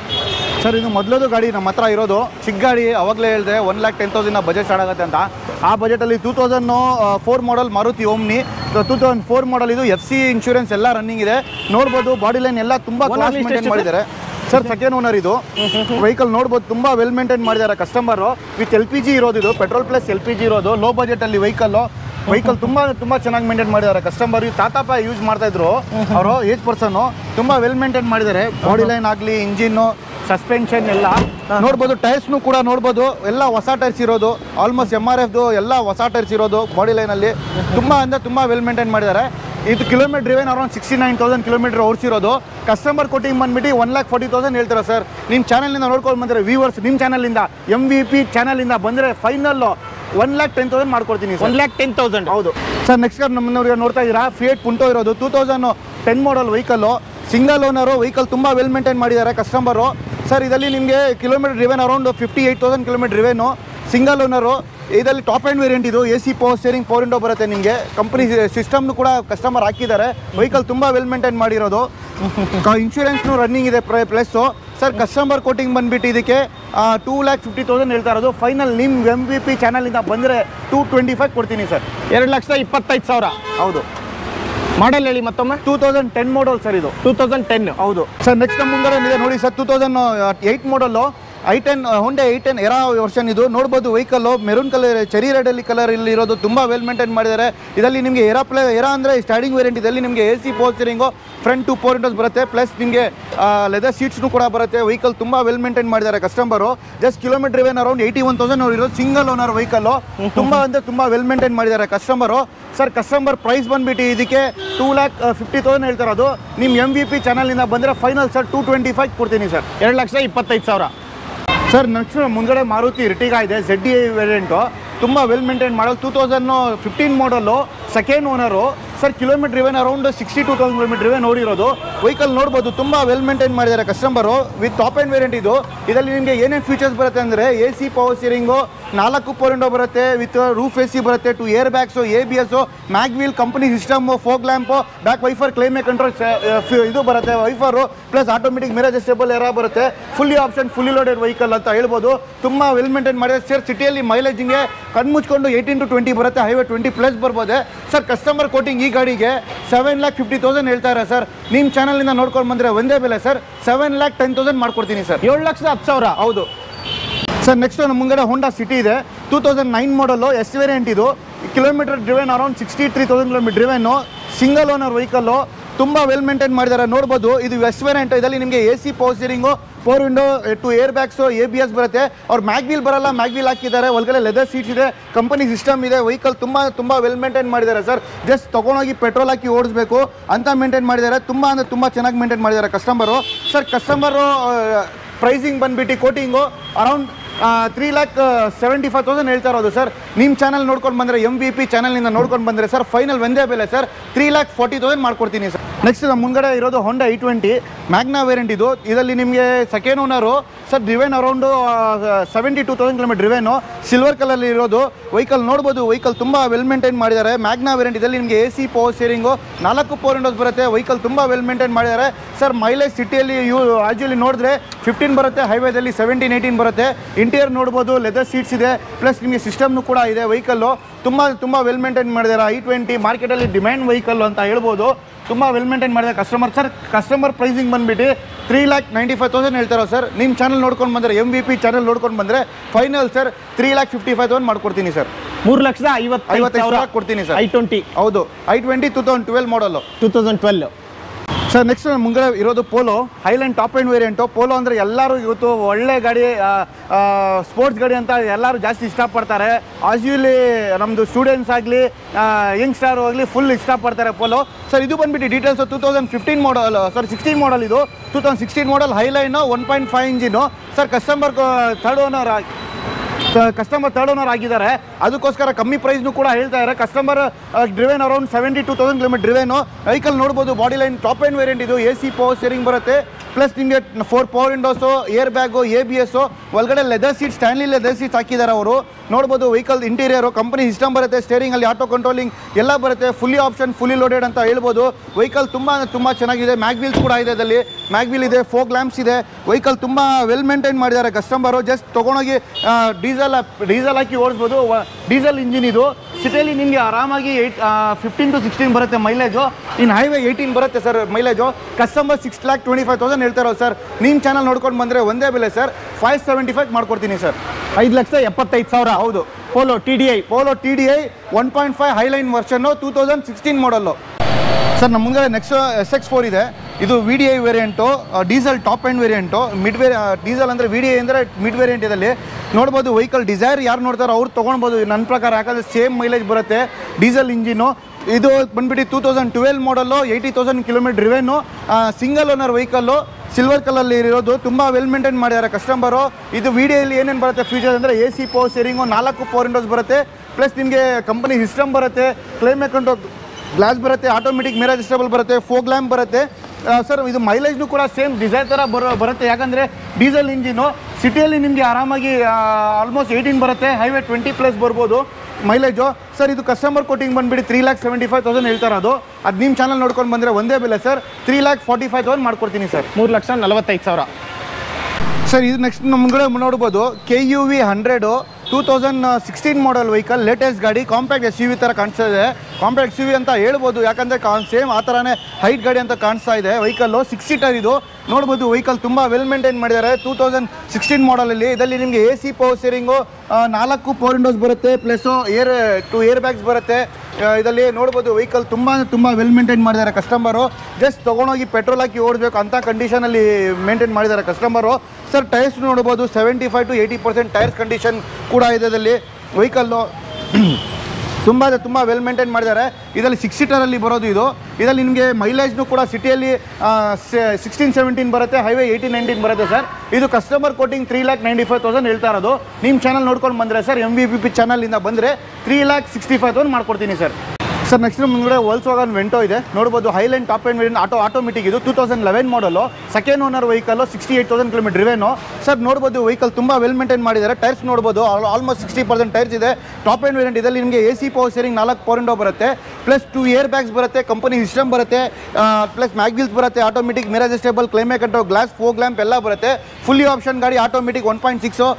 ಸರ್ ಇದು ಮೊದಲದು ಗಾಡಿ ನಮ್ಮ ಹತ್ರ ಇರೋದು ಚಿಕ್ಕ ಗಾಡಿ ಅವಾಗಲೇ ಹೇಳಿದೆ one lakh ten thousand budget start ಆಗುತ್ತೆ ಅಂತ ಆ ಬಜೆಟಲ್ಲಿ two thousand four model Maruti Omni two thousand four model ಇದು ಎಫ್ ಸಿ ಇನ್ಶೂರೆನ್ಸ್ ಎಲ್ಲ ರನ್ನಿಂಗ್ ಇದೆ ನೋಡ್ಬೋದು ಬಾಡಿ ಲೈನ್ ಎಲ್ಲ ತುಂಬ Owner ಕ್ಲಾಸ್ list ಮೇಂಟೈನ್ ಎಷ್ಟು ಮಾಡಿದ್ದಾರೆ ಸರ್ ಸೆಕೆಂಡ್ ಓನರ್ ಇದು ವೆಹಿಕಲ್ ನೋಡ್ಬೋದು ತುಂಬ ವೆಲ್ ಮೇಂಟೈನ್ ಮಾಡಿದ್ದಾರೆ customer with L P G ಇರೋದು ಇದು petrol plus L P G ಇರೋದು ಲೋ ಬಜೆಟಲ್ಲಿ ವೆಹಿಕಲ್ಲು ವೆಹಿಕಲ್ ತುಂಬಾ ತುಂಬಾ ಚೆನ್ನಾಗಿ ಮೇಂಟೈನ್ ಮಾಡಿದ್ದಾರೆ ಕಸ್ಟಮರ್ ತಾತಾಪ ಯೂಸ್ ಮಾಡ್ತಾ ಇದ್ರು ಅವರು ಏಜ್ ಪರ್ಸನ್ ತುಂಬಾ ವೆಲ್ ಮೇಂಟೈನ್ ಮಾಡಿದ್ದಾರೆ ಬಾಡಿ ಲೈನ್ ಆಗಲಿ ಇಂಜಿನ್ ಸಸ್ಪೆನ್ಷನ್ ಎಲ್ಲ ನೋಡ್ಬೋದು ಟೈರ್ಸ್ನು ಕೂಡ ನೋಡ್ಬೋದು ಎಲ್ಲ ಹೊಸ ಟೈರ್ಸ್ ಇರೋದು ಆಲ್ಮೋಸ್ಟ್ ಎಮ್ ಆರ್ ಎಫ್ದು ಎಲ್ಲ ಹೊಸ ಟೈರ್ಸ್ ಇರೋದು ಬಾಡಿ ಲೈನಲ್ಲಿ ತುಂಬ ಅಂದರೆ ತುಂಬ ವೆಲ್ ಮೇಂಟೈನ್ ಮಾಡಿದ್ದಾರೆ ಇದು kilometre driven around sixty nine thousand kilometre ಓಡಿಸಿರೋದು ಕಸ್ಟಮರ್ ಕೊಟ್ಟಿಂಗ್ ಬಂದ್ಬಿಟ್ಟು ಒನ್ ಲ್ಯಾಕ್ ಫಾರ್ಟಿ ತೌಸಂಡ್ ಹೇಳ್ತಾರೆ ಸರ್ ನಿಮ್ಮ ಚಾನಲಿಂದ ನೋಡ್ಕೊಂಡು ಬಂದರೆ ವ್ಯೂವರ್ಸ್ ನಿಮ್ಮ ಚಾನಲಿಂದ ಎಮ್ ವಿ ಪಿ ಚಾನಲಿಂದ ಬಂದರೆ final one lakh ten thousand ಮಾಡ್ಕೊಡ್ತೀನಿ sir one lakh ten thousand ಹೌದು ಸರ್ ನೆಕ್ಸ್ಟ್ ಕಾರ್ ನಮ್ಮನ್ನವ್ರಿಗೆ ನೋಡ್ತಾ ಇದ್ದೀರಾ ಫಿಯೇಟ್ ಪುಂಟೋ ಇರೋದು two thousand ten model vehicle single owner vehicle ತುಂಬ ವೆಲ್ ಮೇಂಟೈನ್ ಮಾಡಿದ್ದಾರೆ ಕಸ್ಟಮರು ಸರ್ ಇದರಲ್ಲಿ ನಿಮಗೆ kilometre driven around fifty eight thousand kilometre driven single owner ಇದರಲ್ಲಿ ಟಾಪ್ ಆ್ಯಂಡ್ ವೇರಿಯಂಟ್ ಇದು A C power steering power window ಬರುತ್ತೆ ನಿಮಗೆ company ಸಿಸ್ಟಮ್ನು ಕೂಡ customer ಹಾಕಿದ್ದಾರೆ ವೆಹಿಕಲ್ ತುಂಬ ವೆಲ್ ಮೇಂಟೈನ್ ಮಾಡಿರೋದು ಇನ್ಶೂರೆನ್ಸ್ನು ರನ್ನಿಂಗ್ ಇದೆ ಪ್ಲಸ್ಸು ಸರ್ ಕಸ್ಟಮರ್ ಕೋಟಿಂಗ್ ಬಂದ್ಬಿಟ್ಟು ಇದಕ್ಕೆ ಟೂ ಲ್ಯಾಕ್ ಫಿಫ್ಟಿ ತೌಸಂಡ್ ಹೇಳ್ತಾ ಇರೋದು ಫೈನಲ್ ನಿಮ್ಮ ಎಮ್ ವಿ ಪಿ ಚಾನಲಿಂದ ಬಂದರೆ ಟೂ ಟ್ವೆಂಟಿ ಫೈವ್ ಕೊಡ್ತೀನಿ ಸರ್ ಎರಡು ಲಕ್ಷದ ಇಪ್ಪತ್ತೈದು ಸಾವಿರ ಹೌದು ಮಾಡೆಲ್ ಹೇಳಿ ಮತ್ತೊಮ್ಮೆ two thousand ten model sir ಇದು ಟೂ ತೌಸಂಡ್ ಟೆನ್ ಹೌದು ಸರ್ ನೆಕ್ಸ್ಟ್ ನಮ್ಮ ಮುಂದೆ ಇದೆ ನೋಡಿ sir two thousand eight model I ten ಹೊಂಡೆ ಐ ಟೆನ್ ಎರಾ ವರ್ಷನ್ ಇದು ನೋಡ್ಬೋದು ವೆಹಿಕಲ್ಲು ಮೆರೂನ್ ಕಲರ್ ಚೆರಿ ರೆಡಲ್ಲಿ ಕಲರ್ ಇಲ್ಲಿ ಇರೋದು ತುಂಬ ವೆಲ್ ಮೇಂಟೈನ್ ಮಾಡಿದ್ದಾರೆ ಇದರಲ್ಲಿ ನಿಮಗೆ ಎರಾ ಪ್ಲೇ ಎರಾ ಅಂದರೆ ಸ್ಟಾರ್ಟಿಂಗ್ ವೇರಿಯಂಟ್ ಇದರಲ್ಲಿ ನಿಮಗೆ A C power steering front two four windows ಬರುತ್ತೆ ಪ್ಲಸ್ ನಿಮಗೆ ಲೆದರ್ ಸೀಟ್ಸ್ನು ಕೂಡ ಬರುತ್ತೆ ವೆಹಿಕಲ್ ತುಂಬ ವೆಲ್ ಮೇಂಟೈನ್ ಮಾಡಿದ್ದಾರೆ customer just kilometre driven around eighty one thousand ಅವ್ರು ಇರೋದು ಸಿಂಗಲ್ ಓನರ್ ವೆಹಿಕಲ್ಲು ತುಂಬ ಅಂದರೆ ತುಂಬ ವೆಲ್ ಮೇಂಟೈನ್ ಮಾಡಿದ್ದಾರೆ ಕಸ್ಟಮರು ಸರ್ ಕಸ್ಟಮರ್ ಪ್ರೈಸ್ ಬಂದ್ಬಿಟ್ಟು ಇದಕ್ಕೆ ಟೂ ಲ್ಯಾಕ್ ಫಿಫ್ಟಿ ತೌಸಂಡ್ ಹೇಳ್ತಾರೆ ಅದು ನಿಮ್ಮ ಎಮ್ ವಿ ಪಿ ಚಾನಲಿಂದ ಬಂದರೆ final sir two twenty five ಕೊಡ್ತೀನಿ ಸರ್ ಎರಡು ಲಕ್ಷದ ಇಪ್ಪತ್ತೈದು ಸಾವಿರ ಸರ್ ನೆಕ್ಸ್ಟ್ ಮುಂದ್ಗಡೆ ಮಾರುತಿ ರಿಟಿಗಾ ಇದೆ ಜೆಡ್ ಡಿ ವೇರಿಯಂಟು ತುಂಬ well maintain model two thousand fifteen model second owner sir kilometre driven around sixty two thousand kilometre driven ನೋಡಿರೋದು ವೆಹಿಕಲ್ ನೋಡ್ಬೋದು ತುಂಬ ವೆಲ್ ಮೇಂಟೈನ್ ಮಾಡಿದ್ದಾರೆ customer with top end variant ಇದು ಇದರಲ್ಲಿ ನಿಮಗೆ ಏನೇನು ಫೀಚರ್ಸ್ ಬರುತ್ತೆ ಅಂದರೆ ಎ ಸಿ ಪವರ್ ಸ್ಟೀರಿಂಗು ನಾಲ್ಕು ಪವರ್ ವಿಂಡೋ ಬರುತ್ತೆ ವಿತ್ ರೂಫ್ ಎ ಸಿ ಬರುತ್ತೆ two air bags A B S mag wheel company system fog lamp back wiper climate control ಇದು ಬರುತ್ತೆ wiper plus automatic mirror adjustable ಎರ ಬರುತ್ತೆ fully option fully loaded vehicle ಅಂತ ಹೇಳ್ಬೋದು ತುಂಬ well maintain ಮಾಡಿದೆ sir ಸಿಟಿಯಲ್ಲಿ ಮೈಲೇಜಿಂಗೆ ಕಣ್ಮುಚ್ಕೊಂಡು ಏಯ್ಟೀನ್ ಟು ಟ್ವೆಂಟಿ ಬರುತ್ತೆ ಹೈವೇ ಟ್ವೆಂಟಿ ಪ್ಲಸ್ ಬರ್ಬೋದು ಸರ್ ಕಸ್ಟಮರ್ ಕೋಟಿಂಗ್ ಈ ಗಾಡಿಗೆ ಸೆವೆನ್ ಲ್ಯಾಕ್ ಫಿಫ್ಟಿ ತೌಸಂಡ್ ಹೇಳ್ತಾರೆ ಸರ್ ನಿಮ್ಮ ಚಾನಲಿಂದ ನೋಡ್ಕೊಂಡು ಬಂದರೆ ಒಂದೇ ಬೆಲೆ sir seven lakh ten thousand ಮಾಡ್ಕೊಡ್ತೀನಿ ಸರ್ ಏಳು ಲಕ್ಷದ ಹತ್ತು ಸಾವಿರ ಹೌದು ಸರ್ ನೆಕ್ಸ್ಟ್ ನಮ್ಮ ಮುಂಗಡೆ ಹೋಂಡಾ ಸಿಟಿ ಇದೆ two thousand nine model S variant ಇದು kilometre driven around sixty three thousand kilometre driven single owner vehicle ತುಂಬ ವೆಲ್ ಮೇಂಟೈನ್ ಮಾಡಿದ್ದಾರೆ ನೋಡ್ಬೋದು ಇದು ವೆಸ್ಟ್ ವೇರಿಯಂಟ್ ಇದರಲ್ಲಿ ನಿಮಗೆ A C power steering four window two air bags A B S ಬರುತ್ತೆ ಅವ್ರು mag wheel ಬರಲ್ಲ ಮ್ಯಾಗ್ವೀಲ್ ಹಾಕಿದ್ದಾರೆ ಒಳಗಡೆ ಲೆದರ್ ಸೀಟ್ಸ್ ಇದೆ ಕಂಪನಿ ಸಿಸ್ಟಮ್ ಇದೆ ವೆಹಿಕಲ್ ತುಂಬ ತುಂಬ ವೆಲ್ ಮೇಂಟೈನ್ ಮಾಡಿದ್ದಾರೆ ಸರ್ ಜಸ್ಟ್ ತೊಗೊಂಡೋಗಿ ಪೆಟ್ರೋಲ್ ಹಾಕಿ ಓಡಿಸ್ಬೇಕು ಅಂತ ಮೇಂಟೈನ್ ಮಾಡಿದ್ದಾರೆ ತುಂಬ ಅಂದರೆ ತುಂಬ ಚೆನ್ನಾಗಿ ಮೇಂಟೈನ್ ಮಾಡಿದ್ದಾರೆ ಕಸ್ಟಮರು ಸರ್ ಕಸ್ಟಮರು ಪ್ರೈಸಿಂಗ್ ಬಂದ್ಬಿಟ್ಟು quoting around three lakh seventy five thousand ಹೇಳ್ತಾ ಇರೋದು ಸರ್ ನಿಮ್ಮ ಚಾನಲ್ ನೋಡ್ಕೊಂಡು ಬಂದರೆ ಎಮ್ ವಿ ಪಿ ಚಾನಲ್ನಿಂದ ನೋಡ್ಕೊಂಡು ಬಂದರೆ ಸರ್ ಫೈನಲ್ ಒಂದೇ ಬೆಲೆ sir three lakh forty thousand ಮಾಡ್ಕೊಡ್ತೀನಿ ಸರ್ ನೆಕ್ಸ್ಟ್ ನಮ್ಮ ಮುಂಗಡೆ ಇರೋದು Honda i twenty Magna variant ಇದು ಇದರಲ್ಲಿ ನಿಮಗೆ second owner sir driven around seventy two thousand kilometre driven silver colour ಇರೋದು ವೆಹಿಕಲ್ ನೋಡ್ಬೋದು ವೆಹಿಕಲ್ ತುಂಬ ವೆಲ್ ಮೇಂಟೈನ್ ಮಾಡಿದ್ದಾರೆ ಮ್ಯಾಗ್ನಾ ವೇರಿಯಂಟ್ ಇದರಲ್ಲಿ ನಿಮಗೆ ಎ ಸಿ ಪವರ್ ಸ್ಟೇರಿಂಗು ನಾಲ್ಕು ಪವರ್ ವಿಂಡೋಸ್ ಬರುತ್ತೆ ವೆಹಿಕಲ್ ತುಂಬ ವೆಲ್ ಮೇಂಟೈನ್ ಮಾಡಿದ್ದಾರೆ ಸರ್ ಮೈಲೇಜ್ ಸಿಟಿಯಲ್ಲಿ ಯೂ ಆಜುಲಿ ನೋಡಿದ್ರೆ ಫಿಫ್ಟೀನ್ ಬರುತ್ತೆ ಹೈವೇದಲ್ಲಿ ಸೆವೆಂಟೀನ್ ಏಯ್ಟೀನ್ ಬರುತ್ತೆ ಇಂಟೀರಿಯರ್ ನೋಡ್ಬೋದು ಲೆದರ್ ಸೀಟ್ಸ್ ಇದೆ ಪ್ಲಸ್ ನಿಮಗೆ ಸಿಸ್ಟಮ್ನು ಕೂಡ ಇದೆ ವೆಹಿಕಲ್ಲು ತುಂಬ ತುಂಬ ವೆಲ್ ಮೇಂಟೈನ್ ಮಾಡಿದ್ದಾರೆ ಐ ಟ್ವೆಂಟಿ ಮಾರ್ಕೆಟಲ್ಲಿ ಡಿಮ್ಯಾಂಡ್ ವೆಹಿಕಲ್ ಅಂತ ಹೇಳ್ಬೋದು ತುಂಬ ವೆಲ್ ಮೇಂಟೈನ್ ಮಾಡಿದ್ದಾರೆ ಕಸ್ಟಮರ್ ಸರ್ ಕಸ್ಟಮರ್ ಪ್ರೈಸಿಂಗ್ ಬಂದ್ಬಿಟ್ಟು three lakh ninety five thousand ಹೇಳ್ತಾರೋ ಸರ್ ನಿಮ್ಮ ಚಾನಲ್ ನೋಡ್ಕೊಂಡು ಬಂದರೆ ಎಮ್ ವಿ ಪಿ ಚಾನಲ್ ನೋಡ್ಕೊಂಡು ಬಂದರೆ final sir three lakh fifty five thousand ಮಾಡ್ಕೊಡ್ತೀನಿ ಸರ್ ಮೂರು ಲಕ್ಷದ ಐವತ್ತೈದು ಐವತ್ತೈದು ಸಾವಿರ ಸಾವಿರ ಕೊಡ್ತೀನಿ ಸರ್ ಐ ಟ್ವೆಂಟಿ ಹೌದು i twenty two thousand twelve model two thousand twelve sir next ಮುಂಗಡೆ ಇರೋದು Polo Highline top end variant Polo ಅಂದರೆ ಎಲ್ಲರೂ ಇವತ್ತು ಒಳ್ಳೆ ಗಾಡಿ ಸ್ಪೋರ್ಟ್ಸ್ ಗಾಡಿ ಅಂತ ಎಲ್ಲರೂ ಜಾಸ್ತಿ ಇಷ್ಟಪಡ್ತಾರೆ ಆಸ್ಯೂಲಿ ನಮ್ಮದು ಸ್ಟೂಡೆಂಟ್ಸ್ ಆಗಲಿ ಯಂಗ್ಸ್ಟಾರ್ ಆಗಲಿ ಫುಲ್ ಇಷ್ಟಪಡ್ತಾರೆ ಪೋಲೋ ಸರ್ ಇದು ಬಂದ್ಬಿಟ್ಟು details two thousand fifteen model sir sixteen model ಇದು two thousand sixteen model Highline one point five engine sir customer third owner customer third owner ಆಗಿದ್ದಾರೆ ಅದಕ್ಕೋಸ್ಕರ ಕಮ್ಮಿ ಪ್ರೈಸ್ನು ಕೂಡ ಹೇಳ್ತಾ ಇದ್ದಾರೆ customer driven around seventy two thousand kilometre driven vehicle ನೋಡ್ಬೋದು body line top end variant ಇದು ಎ ಸಿ ಪವರ್ ಸ್ಟೇರಿಂಗ್ ಬರುತ್ತೆ ಪ್ಲಸ್ ನಿಮಗೆ four power windows air bag A B S ಒಳಗಡೆ leather seat Stanley leather seats ಹಾಕಿದ್ದಾರೆ ಅವರು ನೋಡ್ಬೋದು vehicle interior company system ಬರುತ್ತೆ steering ಅಲ್ಲಿ ಆಟೋ ಕಂಟ್ರೋಲಿಂಗ್ ಎಲ್ಲ ಬರುತ್ತೆ ಫುಲ್ಲಿ ಆಪ್ಷನ್ ಫುಲ್ಲಿ ಲೋಡೆಡ್ ಅಂತ ಹೇಳ್ಬೋದು ವೆಹಿಕಲ್ ತುಂಬ ಅಂದರೆ ತುಂಬ ಚೆನ್ನಾಗಿದೆ ಮ್ಯಾಗ್ವೀಲ್ಸ್ ಕೂಡ ಇದೆ ಇದರಲ್ಲಿ ಮ್ಯಾಗ್ವೀಲ್ ಇದೆ ಫೋಕ್ ಲ್ಯಾಂಪ್ಸ್ ಇದೆ ವೆಹಿಕಲ್ ತುಂಬ ವೆಲ್ ಮೇಂಟೈನ್ ಮಾಡಿದ್ದಾರೆ ಕಸ್ಟಮರು ಜಸ್ಟ್ ತೊಗೊಂಡೋಗಿ ಡೀಸೆಲ್ ಡೀಸೆಲ್ ಹಾಕಿ ಓಡಿಸ್ಬೋದು ಡೀಸೆಲ್ ಇಂಜಿನ್ ಇದು ಸಿಟಿಯಲ್ಲಿ ನಿಮಗೆ ಆರಾಮಾಗಿ ಏಯ್ಟ್ ಫಿಫ್ಟೀನ್ ಟು ಸಿಕ್ಸ್ಟೀನ್ ಬರುತ್ತೆ ಮೈಲೇಜು ಇನ್ನು ಹೈವೇ ಏಯ್ಟೀನ್ ಬರುತ್ತೆ sir mileage customer six lakh twenty five thousand ಹೇಳ್ತಾರೋ ಸರ್ ನಿಮ್ಮ ಚಾನಲ್ ನೋಡ್ಕೊಂಡು ಬಂದರೆ ಒಂದೇ ಬೆಲೆ ಸರ್ ಫೈವ್ ಸೆವೆಂಟಿ ಫೈವ್ ಮಾಡ್ಕೊಡ್ತೀನಿ ಸರ್ ಐದು ಲಕ್ಷ ಎಪ್ಪತ್ತೈದು ಸಾವಿರ ಹೌದು Polo T D I Polo T D I one point five Highline ವರ್ಷನ್ನು two thousand sixteen model sir ನಮ್ಮ ಮುಂದೆ ನೆಕ್ಸ್ಟ್ ಎಸ್ ಎಕ್ಸ್ ಫೋರ್ ಇದೆ ಇದು V D I variant diesel top end variant mid ವೇರಿ ಡೀಸೆಲ್ ಅಂದರೆ V D I ಅಂದರೆ mid variant ಇದರಲ್ಲಿ ನೋಡ್ಬೋದು ವೆಹಿಕಲ್ ಡಿಸೈರ್ ಯಾರು ನೋಡ್ತಾರೋ ಅವ್ರು ತೊಗೊಳ್ಬೋದು ನನ್ನ ಪ್ರಕಾರ ಯಾಕಂದರೆ ಸೇಮ್ ಮೈಲೇಜ್ ಬರುತ್ತೆ ಡೀಸೆಲ್ ಇಂಜಿನು ಇದು ಬಂದ್ಬಿಟ್ಟು two thousand twelve model eighty thousand kilometre driven single owner vehicle silver ಕಲಲ್ಲಿ ಇರೋದು ತುಂಬ ವೆಲ್ ಮೇಂಟೈನ್ ಮಾಡಿದ್ದಾರೆ ಕಸ್ಟಮರು ಇದು ವಿಡಿಯೋಲಿ ಏನೇನು ಬರುತ್ತೆ ಫೀಚರ್ಸ್ ಅಂದರೆ ಎ ಸಿ ಪವರ್ ಸ್ಟೇರಿಂಗು ನಾಲ್ಕು ಪವರ್ ವಿಂಡೋಸ್ ಬರುತ್ತೆ ಪ್ಲಸ್ ನಿಮಗೆ ಕಂಪನಿ ಸಿಸ್ಟಮ್ ಬರುತ್ತೆ ಕ್ಲೈಮೇಟ್ ಕಂಟ್ರೋಲ್ ಗ್ಲಾಸ್ ಬರುತ್ತೆ ಆಟೋಮೆಟಿಕ್ ಮಿರರ್ ಅಡ್ಜಸ್ಟಬಲ್ ಬರುತ್ತೆ ಫೋಗ್ ಲ್ಯಾಂಪ್ ಬರುತ್ತೆ ಸರ್ ಇದು ಮೈಲೇಜ್ನು ಕೂಡ ಸೇಮ್ ಡಿಸೈರ್ ಥರ ಬರೋ ಬರುತ್ತೆ ಯಾಕಂದರೆ ಡೀಸೆಲ್ ಇಂಜಿನು ಸಿಟಿಯಲ್ಲಿ ನಿಮಗೆ ಆರಾಮಾಗಿ ಆಲ್ಮೋಸ್ಟ್ ಏಯ್ಟೀನ್ ಬರುತ್ತೆ ಹೈವೇ ಟ್ವೆಂಟಿ ಪ್ಲಸ್ ಬರ್ಬೋದು ಮೈಲೇಜು ಸರ್ ಇದು ಕಸ್ಟಮರ್ ಕೋಟಿಂಗ್ ಬಂದುಬಿಟ್ಟು three lakh seventy five thousand ಹೇಳ್ತಾರೆ ಅದು ಅದು ನಿಮ್ಮ ಚಾನಲ್ ನೋಡ್ಕೊಂಡು ಬಂದರೆ ಒಂದೇ ಬೆಲೆ sir three lakh forty five thousand ಮಾಡ್ಕೊಡ್ತೀನಿ ಸರ್ ಮೂರು ಲಕ್ಷ ನಲವತ್ತೈದು ಸಾವಿರ ಸರ್ ಇದು ನೆಕ್ಸ್ಟ್ ನಮ್ಮ ಮುಂದೆ ನೋಡ್ಬೋದು K U V hundred two thousand sixteen model vehicle latest ಗಾಡಿ ಕಾಂಪ್ಯಾಕ್ಟ್ ಎಸ್ ಯು ವಿ ಥರ ಕಾಣಿಸ್ತಾ ಇದೆ ಕಾಂಪ್ಯಾಕ್ಟ್ ಎಸ್ ಯು ವಿ ಅಂತ ಹೇಳ್ಬೋದು ಯಾಕಂದರೆ ಕಾನ್ ಸೇಮ್ ಆ ಥರನೇ ಹೈಟ್ ಗಾಡಿ ಅಂತ ಕಾಣಿಸ್ತಾ ಇದೆ ವೆಹಿಕಲ್ಲು ಸಿಕ್ಸ್ ಸೀಟರ್ ಇದು ನೋಡ್ಬೋದು ವೆಹಿಕಲ್ ತುಂಬ ವೆಲ್ ಮೇಂಟೈನ್ ಮಾಡಿದ್ದಾರೆ ಟೂ ತೌಸಂಡ್ ಸಿಕ್ಸ್ಟೀನ್ ಮಾಡಲಲ್ಲಿ ಇದರಲ್ಲಿ ನಿಮಗೆ ಎ ಸಿ ಪವರ್ ಸ್ಟೇರಿಂಗು ನಾಲ್ಕು ಪವರ್ ವಿಂಡೋಸ್ ಬರುತ್ತೆ plus air two air bags ಬರುತ್ತೆ ಆ, ಇದರಲ್ಲಿ ನೋಡ್ಬೋದು ವೆಹಿಕಲ್ ತುಂಬ ತುಂಬ ವೆಲ್ ಮೇಂಟೈನ್ ಮಾಡಿದ್ದಾರೆ ಕಸ್ಟಮರು ಜಸ್ಟ್ ತೊಗೊಂಡೋಗಿ ಪೆಟ್ರೋಲ್ ಹಾಕಿ ಓಡಬೇಕು ಅಂತ ಕಂಡೀಷನಲ್ಲಿ ಮೇಂಟೈನ್ ಮಾಡಿದ್ದಾರೆ ಕಸ್ಟಮರು ಸರ್ ಟೈರ್ಸ್ ನೋಡ್ಬೋದು seventy five to eighty percent tyres condition ಕೂಡ ಇದೆ ಇದರಲ್ಲಿ ವೆಹಿಕಲ್ಲು ತುಂಬ ತುಂಬ ವೆಲ್ ಮೇಂಟೈನ್ ಮಾಡಿದ್ದಾರೆ ಇದರಲ್ಲಿ ಸಿಕ್ಸ್ ಸೀಟರಲ್ಲಿ ಬರೋದು ಇದು ಇದರಲ್ಲಿ ನಿಮಗೆ ಮೈಲೇಜ್ನು ಕೂಡ ಸಿಟಿಯಲ್ಲಿ ಸಿಕ್ಸ್ಟೀನ್ ಸೆವೆಂಟೀನ್ ಬರುತ್ತೆ ಹೈವೇ ಏಯ್ಟೀನ್ ನೈನ್ಟೀನ್ ಬರುತ್ತೆ ಸರ್ ಇದು customer quoting three lakh ninety five thousand ಹೇಳ್ತಾ ಇರೋದು ನಿಮ್ಮ ಚಾನಲ್ ನೋಡ್ಕೊಂಡು ಬಂದರೆ sir M V P P ಚಾನಲಿಂದ ಬಂದರೆ three lakh sixty five thousand ಮಾಡ್ಕೊಡ್ತೀನಿ ಸರ್ ಸರ್ ನೆಕ್ಸ್ಟ್ ನಮ್ಮ ಮುಂದೆ ವೋಲ್ಸ್ ವಾಗನ್ ವೆಂಟೋ ಇದೆ ನೋಡ್ಬೋದು Highline top end variant auto automatic ಇದು two thousand eleven model second owner vehicle sixty eight thousand kilometre driven sir ನೋಡ್ಬೋದು vehicle ತುಂಬ ವೆಲ್ ಮೇಂಟೈನ್ ಮಾಡಿದ್ದಾರೆ tyres ನೋಡ್ಬೋದು ಆಲ್ಮೋಸ್ಟ್ ಸಿಕ್ಸ್ಟಿ ಪರ್ಸೆಂಟ್ ಟೈರ್ಸ್ ಇದೆ ಟಾಪ್ ಆ್ಯಂಡ್ ವೇರಿಯಂಟ್ ಇದರಲ್ಲಿ ನಿಮಗೆ ಎ ಸಿ ಪವರ್ ಸ್ಟೇರಿಂಗ್ ನಾಲ್ಕು power window ಬರುತ್ತೆ ಪ್ಲಸ್ ಟೂ ಏರ್ ಬ್ಯಾಗ್ಸ್ ಬರುತ್ತೆ ಕಂಪನಿ ಸಿಸ್ಟಮ್ ಬರುತ್ತೆ ಪ್ಲಸ್ ಮ್ಯಾಗ್ವಿಲ್ಸ್ ಬರುತ್ತೆ automatic mirror adjustable climate control glass fog lamp ಎಲ್ಲ ಬರುತ್ತೆ ಫುಲ್ಲಿ ಆಪ್ಷನ್ ಗಾಡಿ automatic one point six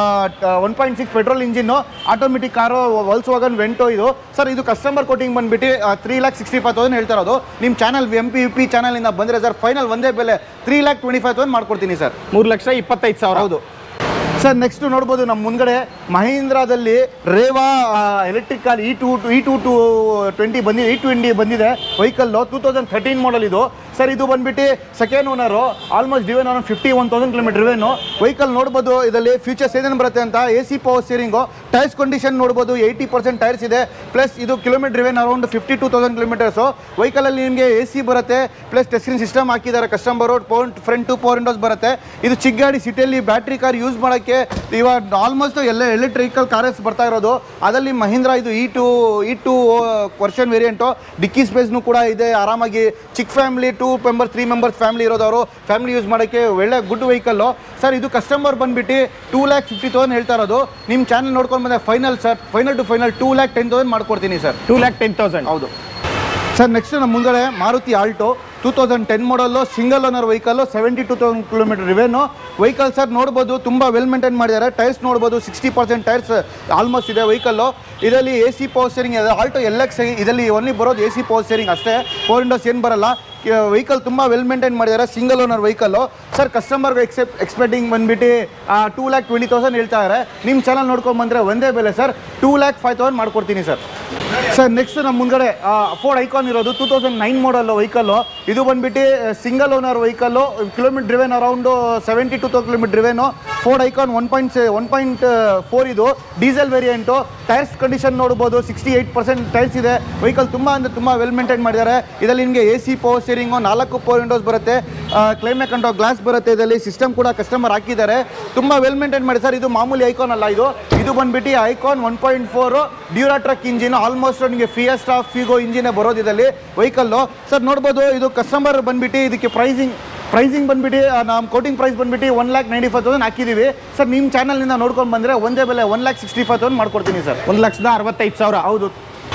one point six petrol ಇಂಜಿನ್ನು automatic car Volkswagen Vento ಇದು sir ಇದು customer quoting ಬಂದ್ಬಿಟ್ಟು three lakh sixty five thousand ಹೇಳ್ತಾ ಇರೋದು ನಿಮ್ಮ channel M P U P ಚಾನಲಿಂದ ಬಂದರೆ ಸರ್ ಫೈನಲ್ ಒಂದೇ ಬೆಲೆ three lakh twenty five thousand ಮಾಡ್ಕೊಡ್ತೀನಿ ಸರ್ ಮೂರು ಲಕ್ಷ ಇಪ್ಪತ್ತೈದು ಸಾವಿರ ಹೌದು ಸರ್ ನೆಕ್ಸ್ಟ್ ನೋಡ್ಬೋದು ನಮ್ಮ ಮುಂದ್ಗಡೆ ಮಹೀಂದ್ರಾದಲ್ಲಿ Reva electric car E two E two two twenty ಬಂದಿದೆ ಇ ಟ್ವೆಂಟಿ ಬಂದಿದೆ vehicle two thousand thirteen model ಇದು ಸರ್ ಇದು ಬಂದ್ಬಿಟ್ಟು second owner almost driven on fifty one thousand kilometre driven vehicle ನೋಡ್ಬೋದು ಇದರಲ್ಲಿ ಫೀಚರ್ಸ್ ಏನೇನು ಬರುತ್ತೆ ಅಂತ A C power steering tyres condition ನೋಡ್ಬೋದು ಏಯ್ಟಿ ಪರ್ಸೆಂಟ್ ಟೈರ್ಸ್ ಇದೆ ಪ್ಲಸ್ ಇದು kilometre driven around fifty two thousand kilometres ವೆಹಿಕಲಲ್ಲಿ ನಿಮಗೆ ಎ ಸಿ ಬರುತ್ತೆ ಪ್ಲಸ್ ಟೆಸ್ಟಿಂಗ್ ಸಿಸ್ಟಮ್ ಹಾಕಿದ್ದಾರೆ customer power front two power windows ಬರುತ್ತೆ ಇದು ಚಿಕ್ಕ ಗಾಡಿ ಸಿಟಿಯಲ್ಲಿ ಬ್ಯಾಟ್ರಿ ಕಾರ್ ಯೂಸ್ ಮಾಡೋಕ್ಕೆ ಇವಾಗ ಆಲ್ಮೋಸ್ಟ್ ಎಲ್ಲ ಎಲೆಕ್ಟ್ರಿಕಲ್ ಕಾರ್ಸ್ ಬರ್ತಾ ಇರೋದು ಅದರಲ್ಲಿ ಮಹೀಂದ್ರ ಇದು E two E two version variant ಡಿಕ್ಕಿ ಸ್ಪೇಸ್ನು ಕೂಡ ಇದೆ ಆರಾಮಾಗಿ ಚಿಕ್ಕ family two members three members family ಇರೋದವರು ಫ್ಯಾಮಿಲಿ ಯೂಸ್ ಮಾಡೋಕ್ಕೆ ಒಳ್ಳೆ ಗುಡ್ ವೆಹಿಕಲ್ಲು ಸರ್ ಇದು ಕಸ್ಟಮರ್ ಬಂದ್ಬಿಟ್ಟು ಟೂ ಲ್ಯಾಕ್ ಫಿಫ್ಟಿ ತೌಸಂಡ್ ಹೇಳ್ತಾ ಇರೋದು ನಿಮ್ಮ ಚಾನಲ್ ನೋಡ್ಕೊಂಡು ಬಂದರೆ final sir final to final two lakh ten thousand ಮಾಡ್ಕೊಡ್ತೀನಿ sir two lakh ten thousand ಹೌದು ಸರ್ ನೆಕ್ಸ್ಟ್ ನಮ್ಮ ಮುಂದೆ Maruti Alto two thousand ten model single owner vehicle seventy two thousand kilometre driven vehicle sir ನೋಡ್ಬೋದು ತುಂಬ ವೆಲ್ ಮೇಂಟೈನ್ ಮಾಡಿದ್ದಾರೆ tyres ನೋಡ್ಬೋದು sixty percent tyres almost ಇದೆ vehicle ಇದರಲ್ಲಿ ಎ ಸಿ ಪವರ್ ಸ್ಟೇರಿಂಗ್ ಇದೆ ಆಲ್ಟೋ ಎಲ್ ಎಕ್ಸ್ ಇದರಲ್ಲಿ ಓನ್ಲಿ ಬರೋದು A C power steering ಅಷ್ಟೇ ಫೋರ್ ವಿಂಡೋಸ್ ಏನು ಬರಲ್ಲ ವೆಹಿಕಲ್ ತುಂಬ ವೆಲ್ ಮೇಂಟೈನ್ ಮಾಡಿದ್ದಾರೆ ಸಿಂಗಲ್ ಓನರ್ ವೆಹಿಕಲ್ಲು ಸರ್ ಕಸ್ಟಮರ್ಗೆ ಎಕ್ಸೆಪ್ಟ್ ಎಕ್ಸ್ಪೆಕ್ಟಿಂಗ್ ಬಂದ್ಬಿಟ್ಟು ಟೂ ಲ್ಯಾಕ್ ಟ್ವೆಂಟಿ ತೌಸಂಡ್ ಹೇಳ್ತಾ ಇದ್ದಾರೆ ನಿಮ್ಮ ಚಾನಲ್ ನೋಡ್ಕೊಂಡು ಬಂದರೆ ಒಂದೇ ಬೆಲೆ sir two lac five thousand ಮಾಡ್ಕೊಡ್ತೀನಿ ಸರ್ ಸರ್ ನೆಕ್ಸ್ಟ್ ನಮ್ಮ ಮುಂದ್ಗಡೆ ಫೋರ್ಡ್ ಐಕಾನ್ ಇರೋದು two thousand nine model vehicle ಇದು ಬಂದ್ಬಿಟ್ಟು single owner vehicle kilometre driven around seventy two ತೌ kilometre driven Ford Ikon one point one point four ಇದು diesel variant tyres condition ನೋಡ್ಬೋದು sixty eight percent tyres ಇದೆ vehicle ತುಂಬ ಅಂದರೆ ತುಂಬ well maintain ಮಾಡಿದ್ದಾರೆ ಇದರಲ್ಲಿ ನಿಮಗೆ ಎ ಸಿ ಪವರ್ ಸ್ಟೇರಿಂಗು ನಾಲ್ಕು ಪವರ್ ವಿಂಡೋಸ್ ಬರುತ್ತೆ ಕ್ಲೈಮೇಟ್ ಕಂಟ್ರೋಲ್ ಗ್ಲಾಸ್ ಬರುತ್ತೆ ಇದರಲ್ಲಿ ಸಿಸ್ಟಮ್ ಕೂಡ ಕಸ್ಟಮರ್ ಹಾಕಿದ್ದಾರೆ ತುಂಬ ವೆಲ್ ಮೇಂಟೈನ್ ಮಾಡಿ ಸರ್ ಇದು ಮಾಮೂಲಿ ಐಕಾನ್ ಅಲ್ಲ ಇದು ಇದು ಬಂದ್ಬಿಟ್ಟು Ikon one point four Duratorq engine almost ನಿಮಗೆ ಫಿಯಸ್ಟಾ ಫಿಗೋ ಇಂಜಿನೇ ಬರೋದು ಇದರಲ್ಲಿ ವೆಹಿಕಲ್ಲು ಸರ್ ನೋಡ್ಬೋದು ಇದು ಕಸ್ಟಮರ್ ಬಂದ್ಬಿಟ್ಟು ಇದಕ್ಕೆ ಪ್ರೈಸಿಂಗ್ ಪ್ರೈಸಿಂಗ್ ಬಂದ್ಬಿಟ್ಟು ನಮ್ಮ ಕೋಟಿಂಗ್ ಪ್ರೈಸ್ ಬಂದ್ಬಿಟ್ಟು one lakh ninety five thousand ಹಾಕಿದ್ದೀವಿ ಸರ್ ನಿಮ್ಮ ಚಾನಲ್ನಿಂದ ನೋಡ್ಕೊಂಡು ಬಂದರೆ ಒಂದೇ ಬೆಲೆ one lakh sixty five thousand ಮಾಡ್ಕೊಡ್ತೀನಿ ಸರ್ ಒಂದು ಲಕ್ಷದ ಅರವತ್ತೈದು ಸಾವಿರ ಹೌದು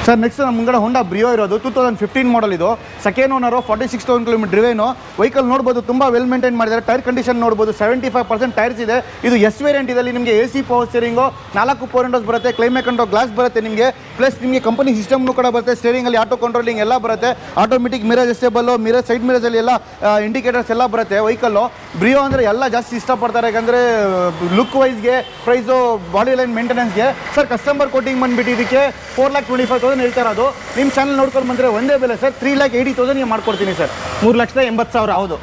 ಸರ್ ನೆಕ್ಸ್ಟ್ ನಮ್ಮ ಮುಂಗಡೆ ಹೊಂಡಾ ಬ್ರಿಯೋ ಇರೋದು ಟೂ ತೌಸಂಡ್ ಫಿಫ್ಟೀನ್ ಮಾಡಲ್ ಇದು second owner forty six thousand kilometre driven vehicle ನೋಡ್ಬೋದು ತುಂಬ ವೆಲ್ ಮೇಂಟೈನ್ ಮಾಡಿದ್ದಾರೆ ಟೈರ್ ಕಂಡೀಷನ್ ನೋಡ್ಬೋದು ಸೆವೆಂಟಿ ಫೈವ್ ಪರ್ಸೆಂಟ್ ಟೈರ್ಸ್ ಇದೆ ಇದು ಎಸ್ ವೇರಿಯಂಟ್ ಇದರಲ್ಲಿ ನಿಮಗೆ ಎ ಸಿ ಪವರ್ ಸ್ಟೇರಿಂಗು ನಾಲ್ಕು ಫೋರ್ ವಿಂಡೋಸ್ ಬರುತ್ತೆ ಕ್ಲೈಮೇಟ್ ಕಂಟ್ರೋಲ್ ಗ್ಲಾಸ್ ಬರುತ್ತೆ ನಿಮಗೆ ಪ್ಲಸ್ ನಿಮಗೆ ಕಂಪನಿ ಸಿಸ್ಟಮ್ನು ಕೂಡ ಬರುತ್ತೆ ಸ್ಟೇರಿಂಗಲ್ಲಿ ಆಟೋ ಕಂಟ್ರೋಲಿಂಗ್ ಎಲ್ಲ ಬರುತ್ತೆ automatic mirror adjustable mirror side ಮಿರರ್ಸಲ್ಲಿ ಎಲ್ಲ ಇಂಡಿಕೇಟರ್ಸ್ ಎಲ್ಲ ಬರುತ್ತೆ ವೆಹಿಕಲ್ಲು ಬ್ರಿಯೋ ಅಂದರೆ ಎಲ್ಲ ಜಾಸ್ತಿ ಇಷ್ಟಪಡ್ತಾರೆ ಯಾಕಂದರೆ ಲುಕ್ ವೈಸ್ಗೆ ಪ್ರೈಸು ಬಾಡಿ ಲೈನ್ ಮೇಂಟೆನೆನ್ಸ್ಗೆ ಸರ್ ಕಸ್ಟಮರ್ ಕೋಟಿಂಗ್ ಬಂದುಬಿಟ್ಟು ಇದಕ್ಕೆ four lakh twenty five thousand ಹೇಳ್ತಾ ಇರೋದು ನಿಮ್ಮ ಚಾನಲ್ ನೋಡ್ಕೊಂಡು ಬಂದರೆ ಒಂದೇ ಬೆಲೆ ಸರ್ ತ್ರೀ ಲ್ಯಾಕ್ ಏಯ್ಟಿ ತೌಸಂಡ್ಗೆ ಮಾಡ್ಕೊಡ್ತೀನಿ ಸರ್ ಮೂರು ಲಕ್ಷದ ಎಂಬತ್ತು ಸಾವಿರ ಹೌದು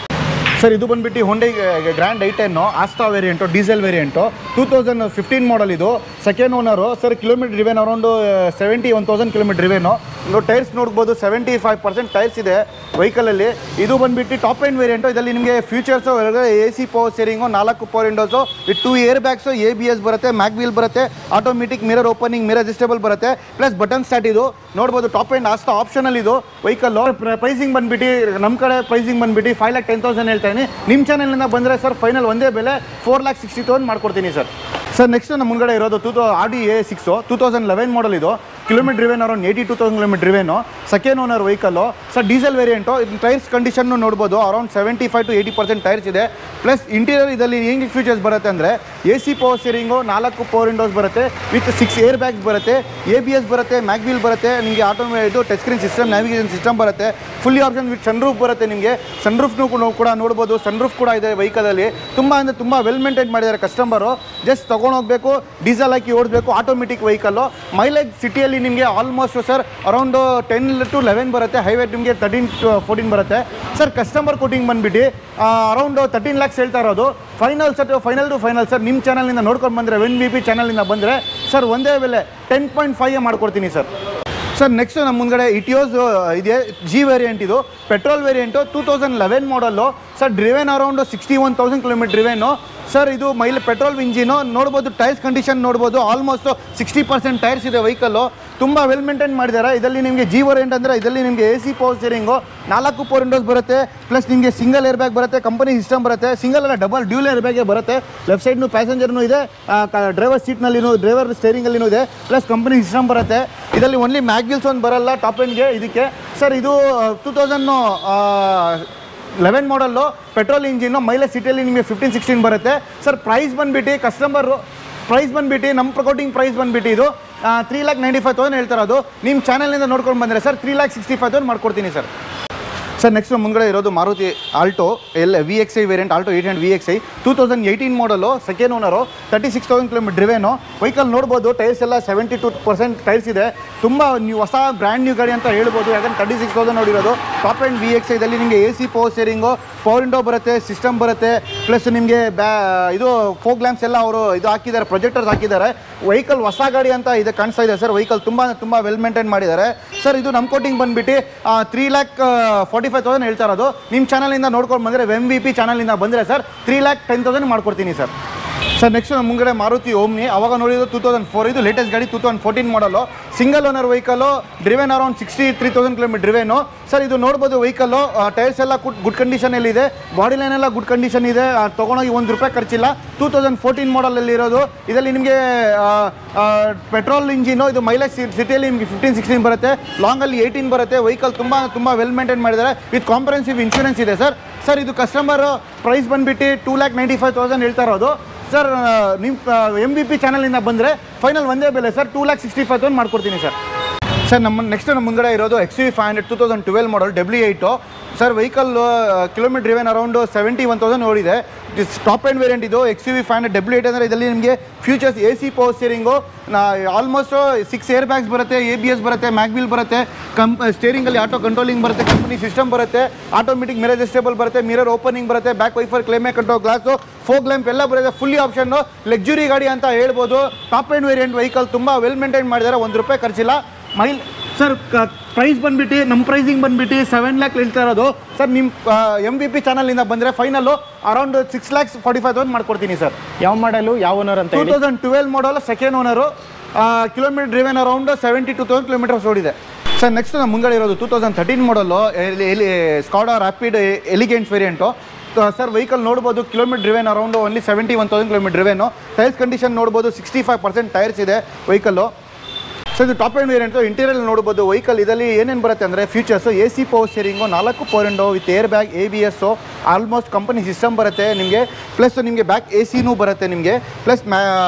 ಸರ್ ಇದು ಬಂದ್ಬಿಟ್ಟು Hyundai Grand i ten Asta variant diesel variant two thousand fifteen model ಇದು second owner sir kilometre driven around seventy one thousand kilometre driven ನೀವು ಟೈರ್ಸ್ ನೋಡ್ಬೋದು ಸೆವೆಂಟಿ ಫೈವ್ ಪರ್ಸೆಂಟ್ ಟೈರ್ಸ್ ಇದೆ ವೆಹಿಕಲಲ್ಲಿ ಇದು ಬಂದ್ಬಿಟ್ಟು ಟಾಪ್ ಎಂಡ್ ವೇರಿಯಂಟು ಇದರಲ್ಲಿ ನಿಮಗೆ features A C power steering ನಾಲ್ಕು power windows with two air bags A B S ಬರುತ್ತೆ mag wheel ಬರುತ್ತೆ automatic mirror opening mirror adjustable ಬರುತ್ತೆ ಪ್ಲಸ್ ಬಟನ್ ಸ್ಟಾರ್ಟ್ ಇದು ನೋಡ್ಬೋದು ಟಾಪ್ ಎಂಡ್ ಅಷ್ಟು ಆಪ್ಷನಲ್ ಇದು ವೆಹಿಕಲ್ಲು ಪ್ರೈಸಿಂಗ್ ಬಂದ್ಬಿಟ್ಟು ನಮ್ಮ ಕಡೆ ಪ್ರೈಸಿಂಗ್ ಬಂದ್ಬಿಟ್ಟು ಫೈವ್ ಲ್ಯಾಕ್ ಟೆನ್ ತೌಸಂಡ್ ಹೇಳ್ತಾ ಇದ್ದೀನಿ ನಿಮ್ಮ ಚಾನಲಿಂದ ಬಂದರೆ ಸರ್ ಫೈನಲ್ ಒಂದೇ ಬೆಲೆ ಫೋರ್ ಲ್ಯಾಕ್ ಸಿಕ್ಸ್ಟಿ ತೌಸಂಡ್ ಮಾಡ್ಕೊಡ್ತೀನಿ ಸರ್ ಸರ್ ನೆಕ್ಸ್ಟ್ ನಮ್ಮ ಮುಂಗಡೆ ಇರೋದು ಟೂ ತೌ Audi A six two thousand eleven model ಇದು kilometre driven around eighty two thousand kilometre driven second owner vehicle sir diesel variant ಇದು tyres condition ನೋಡ್ಬೋದು around seventy five to eighty percent tyres ಇದೆ plus interior ಇದರಲ್ಲಿ ಹೆಂಗೆ features ಬರುತ್ತೆ ಅಂದರೆ A C power steering ನಾಲ್ಕು power windows ಬರುತ್ತೆ with six air bags ಬರುತ್ತೆ ಎ ಬಿ ಎಸ್ ಬರುತ್ತೆ ಮ್ಯಾಗ್ ವೀಲ್ ಬರುತ್ತೆ ನಿಮಗೆ ಆಟೋಮೇ ಇದು touch screen system navigation system ಬರುತ್ತೆ fully option with sunroof ಬರುತ್ತೆ ನಿಮಗೆ ಸನ್ ರೂಫ್ನು ಕೂಡ ನೋಡ್ಬೋದು ಸನ್ ರೂಫ್ ಕೂಡ ಇದೆ ವೆಹಿಕಲಲ್ಲಿ ತುಂಬ ಅಂದರೆ ತುಂಬ ವೆಲ್ ಮೇಂಟೈನ್ ಮಾಡಿದ್ದಾರೆ ಕಸ್ಟಮರು ಜಸ್ಟ್ ತೊಗೊಂಡೋಗ್ಬೇಕು ಡೀಸೆಲ್ ಹಾಕಿ ಓಡಿಸ್ಬೇಕು ಆಟೋಮೆಟಿಕ್ ವೆಹಿಕಲ್ಲು ಮೈಲೇಜ್ ಸಿಟಿಯಲ್ಲಿ ನಿಮಗೆ almost sir around ten to eleven ಬರುತ್ತೆ ಹೈವೇ ನಿಮಗೆ ತರ್ಟೀನ್ ಟು ಫೋರ್ಟೀನ್ ಬರುತ್ತೆ ಸರ್ ಕಸ್ಟಮರ್ ಕೋಟಿಂಗ್ ಬಂದುಬಿಟ್ಟು ಅರೌಂಡ್ ತರ್ಟೀನ್ ಲ್ಯಾಕ್ಸ್ ಹೇಳ್ತಾ ಇರೋದು final sir final to final sir ನಿಮ್ಮ ಚಾನಲ್ನಿಂದ ನೋಡ್ಕೊಂಡು ಬಂದರೆ ವೆನ್ ಬಿ ಪಿ ಚಾನಲ್ನಿಂದ ಬಂದರೆ ಸರ್ ಒಂದೇ ಬೆಲೆ ಟೆನ್ ಪಾಯಿಂಟ್ ಫೈವ್ ಮಾಡ್ಕೊಡ್ತೀನಿ ಸರ್ ಸರ್ ನೆಕ್ಸ್ಟ್ ನಮ್ಮ ಮುಂದ್ಗಡೆ ಇಟಿಯೋಸ್ ಇದೆ ಜಿ ವೇರಿಯಂಟ್ ಇದು petrol variant two thousand eleven model sir driven around sixty one thousand kilometre driven sir ಇದು ಮೈಲ್ ಪೆಟ್ರೋಲ್ ಇಂಜಿನು ನೋಡ್ಬೋದು ಟೈರ್ಸ್ ಕಂಡೀಷನ್ ನೋಡ್ಬೋದು ಆಲ್ಮೋಸ್ಟ್ ಸಿಕ್ಸ್ಟಿ ಪರ್ಸೆಂಟ್ ಟೈರ್ಸ್ ಇದೆ vehicle ತುಂಬ well maintain ಮಾಡಿದ್ದಾರೆ ಇದರಲ್ಲಿ ನಿಮಗೆ ಜಿ ವೇರಿಯಂಟ್ ಅಂದರೆ ಇದರಲ್ಲಿ ನಿಮಗೆ ಎ ಸಿ ಪವರ್ ಸ್ಟೇರಿಂಗು ನಾಲ್ಕು ಪವರ್ ವಿಂಡೋಸ್ ಬರುತ್ತೆ ಪ್ಲಸ್ ನಿಮಗೆ ಸಿಂಗಲ್ ಏರ್ ಬ್ಯಾಗ್ ಬರುತ್ತೆ ಕಂಪನಿ ಸಿಸ್ಟಮ್ ಬರುತ್ತೆ ಸಿಂಗಲ್ ಅಲ್ಲ ಡಬಲ್ ಡ್ಯೂಲ್ ಏರ್ ಬ್ಯಾಗೆ ಬರುತ್ತೆ ಲೆಫ್ಟ್ ಸೈಡ್ನು ಪ್ಯಾಸೆಂಜರ್ನು ಇದೆ ಡ್ರೈವರ್ ಸೀಟ್ನಲ್ಲಿನೂ ಡ್ರೈವರ್ ಸ್ಟೇರಿಂಗಲ್ಲಿನೂ ಇದೆ ಪ್ಲಸ್ ಕಂಪನಿ ಸಿಸ್ಟಮ್ ಬರುತ್ತೆ ಇದರಲ್ಲಿ ಓನ್ಲಿ ಮ್ಯಾಗ್ವಿಲ್ಸ್ ಒಂದು ಬರಲ್ಲ ಟಾಪ್ ಎಂಡ್ಗೆ ಇದಕ್ಕೆ ಸರ್ ಇದು two thousand eleven model petrol engine mileage ಸಿಟಿಯಲ್ಲಿ ನಿಮಗೆ ಫಿಫ್ಟೀನ್ ಸಿಕ್ಸ್ಟೀನ್ ಬರುತ್ತೆ ಸರ್ ಪ್ರೈಸ್ ಬಂದುಬಿಟ್ಟು ಕಸ್ಟಮರು ಪ್ರೈಸ್ ಬಂದುಬಿಟ್ಟು ನಮ್ಮ ಪ್ರಕೋಟಿಂಗ್ ಪ್ರೈಸ್ ಬಂದುಬಿಟ್ಟು ಇದು three lakh ninety five thousand ಹೇಳ್ತಾರೆ ಅದು ನಿಮ್ಮ ಚಾನಲ್ನಿಂದ ನೋಡ್ಕೊಂಡು ಬಂದರೆ sir three lakh sixty five thousand ಮಾಡ್ಕೊಡ್ತೀನಿ ಸರ್ ಸರ್ ನೆಕ್ಸ್ಟ್ ಮುಂಗಡೆ ಇರೋದು Maruti Alto L V X I variant Alto eight and V X I two thousand eighteen model second owner thirty six thousand kilometre driven vehicle ನೋಡ್ಬೋದು tyres ಎಲ್ಲ seventy two percent tyres ಇದೆ ತುಂಬ ನೀವು ಹೊಸ brand new ಗಾಡಿ ಅಂತ ಹೇಳ್ಬೋದು ಯಾಕಂದ್ರೆ ತರ್ಟಿ ಸಿಕ್ಸ್ ತೌಸಂಡ್ ನೋಡಿರೋದು ಟಾಪ್ ಆ್ಯಂಡ್ ವಿ ಎಕ್ಸ್ ಐದಲ್ಲಿ ನಿಮಗೆ A C power steering power window ಬರುತ್ತೆ ಸಿಸ್ಟಮ್ ಬರುತ್ತೆ ಪ್ಲಸ್ ನಿಮಗೆ ಬ್ಯಾ ಇದು ಫೋಕ್ ಲ್ಯಾಂಪ್ಸ್ ಎಲ್ಲ ಅವರು ಇದು ಹಾಕಿದ್ದಾರೆ ಪ್ರೊಜೆಕ್ಟರ್ಸ್ ಹಾಕಿದ್ದಾರೆ ವೆಹಿಕಲ್ ಹೊಸ ಗಾಡಿ ಅಂತ ಇದೆ ಕಾಣಿಸ್ತಾ ಇದೆ ಸರ್ ವೆಹಿಕಲ್ ತುಂಬ ತುಂಬ ವೆಲ್ ಮೇಂಟೈನ್ ಮಾಡಿದ್ದಾರೆ ಸರ್ ಇದು ನಮ್ಮ ಕೋಟಿಂಗ್ ಬಂದುಬಿಟ್ಟು three lakh forty five thousand ಹೇಳ್ತಾ ಇರೋದು ನಿಮ್ಮ ಚಾನಲಿಂದ ನೋಡ್ಕೊಂಡು ಬಂದರೆ ಎಮ್ ವಿ ಪಿ ಚಾನಲಿಂದ ಬಂದರೆ sir three lakh ten thousand ಮಾಡ್ಕೊಡ್ತೀನಿ ಸರ್ ಸರ್ ನೆಕ್ಸ್ಟ್ ನಮ್ಮ ಮುಂಗಡೆ ಮಾರುತಿ ಓಮ್ನಿ ಅವಾಗ ನೋಡಿದ್ದು ಟೂ ತೌಸಂಡ್ ಫೋರ್ ಇದು ಲೇಟೆಸ್ಟ್ ಗಾಡಿ two thousand fourteen model single owner vehicle driven around sixty three thousand kilometre driven sir ಇದು ನೋಡ್ಬೋದು ವೆಹಿಕಲ್ಲು ಟೈರ್ಸ್ ಎಲ್ಲ ಗುಡ್ ಗುಡ್ ಕಂಡೀಷನಲ್ಲಿ ಇದೆ ಬಾಡಿ ಲೈನ್ ಎಲ್ಲ ಗುಡ್ ಕಂಡೀಷನ್ ಇದೆ ಆ, ತೊಗೊಂಡೋಗಿ ಒಂದು ರೂಪಾಯಿ ಖರ್ಚಿಲ್ಲ ಟೂ ತೌಸಂಡ್ ಫೋರ್ಟೀನ್ ಮಾಡಲಲ್ಲಿ ಇರೋದು ಇದರಲ್ಲಿ ನಿಮಗೆ ಪೆಟ್ರೋಲ್ ಇಂಜಿನು ಇದು ಮೈಲೇಜ್ ಸಿಟಿಯಲ್ಲಿ ನಿಮಗೆ ಫಿಫ್ಟೀನ್ ಸಿಕ್ಸ್ಟೀನ್ ಬರುತ್ತೆ ಲಾಂಗಲ್ಲಿ ಏಯ್ಟೀನ್ ಬರುತ್ತೆ ವೆಹಿಕಲ್ ತುಂಬ ತುಂಬ ವೆಲ್ ಮೇಂಟೈನ್ ಮಾಡಿದ್ದಾರೆ ವಿತ್ ಕಾಂಪ್ರಹೆನ್ಸಿವ್ ಇನ್ಶೂರೆನ್ಸ್ ಇದೆ ಸರ್ ಸರ್ ಇದು ಕಸ್ಟಮರ್ ಪ್ರೈಸ್ ಬಂದುಬಿಟ್ಟು two lakh ninety five thousand ಹೇಳ್ತಾ ಇರೋದು ಸರ್ ನಿಮ್ಮ ಎಮ್ ಬಿ ಪಿ ಚಾನಲಿಂದ ಬಂದರೆ ಫೈನಲ್ ಒಂದೇ ಬೆಲೆ sir two lakh sixty five thousand ಮಾಡ್ಕೊಡ್ತೀನಿ ಸರ್ ಸರ್ ನಮ್ಮ ನೆಕ್ಸ್ಟ್ ನಮ್ಮ ಮುಂಗಡೆ ಇರೋದು X V five hundred two thousand twelve model W eight sir vehicle kilometre driven around seventy one thousand ಓಡಿದೆ ಟಾಪ್ ಆ್ಯಂಡ್ ವೇರಿಯಂಟ್ ಇದು X V five hundred W eight ಅಂದರೆ ಇದರಲ್ಲಿ ನಿಮಗೆ features A C power steering almost six air bags ಬರುತ್ತೆ A B S ಬರುತ್ತೆ mag wheel ಬರುತ್ತೆ ಕಂಪ್ ಸ್ಟೇರಿಂಗಲ್ಲಿ ಆಟೋ ಕಂಟ್ರೋಲಿಂಗ್ ಬರುತ್ತೆ ಕಂಪನಿ ಸಿಸ್ಟಮ್ ಬರುತ್ತೆ ಆಟೋಮೆಟಿಕ್ ಮಿರರ್ ಅಡ್ಜಸ್ಟೇಬಲ್ ಬರುತ್ತೆ ಮಿರರ್ ಓಪನಿಂಗ್ ಬರುತ್ತೆ back wiper climate control glass fog lamp ಎಲ್ಲ ಬರುತ್ತೆ ಫುಲ್ಲಿ ಆಪ್ಷನ್ನು ಲಕ್ಸುರಿ ಗಾಡಿ ಅಂತ ಹೇಳ್ಬೋದು ಟಾಪ್ ಆ್ಯಂಡ್ ವೇರಿಯಂಟ್ ವೆಹಿಕಲ್ ತುಂಬ ವೆಲ್ ಮೇಂಟೈನ್ ಮಾಡಿದ್ದಾರೆ ಒಂದು ರೂಪಾಯಿ ಖರ್ಚಿಲ್ಲ ಮೈಲ್ ಸರ್ ಪ್ರೈಸ್ ಬಂದ್ಬಿಟ್ಟು ನಮ್ಮ ಪ್ರೈಸಿಂಗ್ ಬಂದ್ಬಿಟ್ಟು ಸೆವೆನ್ ಲ್ಯಾಕ್ ಹೇಳ್ತಾ ಇರೋದು ಸರ್ ನಿಮ್ಮ ಎಮ್ ಬಿ ಪಿ ಚಾನಲಿಂದ ಬಂದರೆ final around six lakhs forty five thousand ಮಾಡ್ಕೊಡ್ತೀನಿ ಸರ್ ಯಾವ ಮಾಡಲು ಯಾವ ಓನರ್ ಅಂತ ಟೂ ಹೇಳಿ thousand twelve model second owner kilometre driven around seventy two thousand kilometres ಓಡಿದೆ ಸರ್ ನೆಕ್ಸ್ಟ್ ನಮ್ಮ ಮುಂಗಡೆ ಇರೋದು ಟೂ ತೌಸಂಡ್ ಥರ್ಟೀನ್ ಮಾಡಲು ಎಲಿ Skoda Rapid elegant variant sir vehicle ನೋಡ್ಬೋದು kilometre driven around only seventy one thousand kilometre driven tyres condition ನೋಡ್ಬೋದು sixty five percent tyres ಇದೆ vehicle so ಇದು top end variant interior ನೋಡ್ಬೋದು vehicle ಇದರಲ್ಲಿ ಏನೇನು ಬರುತ್ತೆ ಅಂದರೆ features A C power steering ನಾಲ್ಕು power window with air bag A B S almost company system ಬರುತ್ತೆ ನಿಮಗೆ ಪ್ಲಸ್ ನಿಮಗೆ ಬ್ಯಾಕ್ ಎ ಸಿನೂ ಬರುತ್ತೆ ನಿಮಗೆ ಪ್ಲಸ್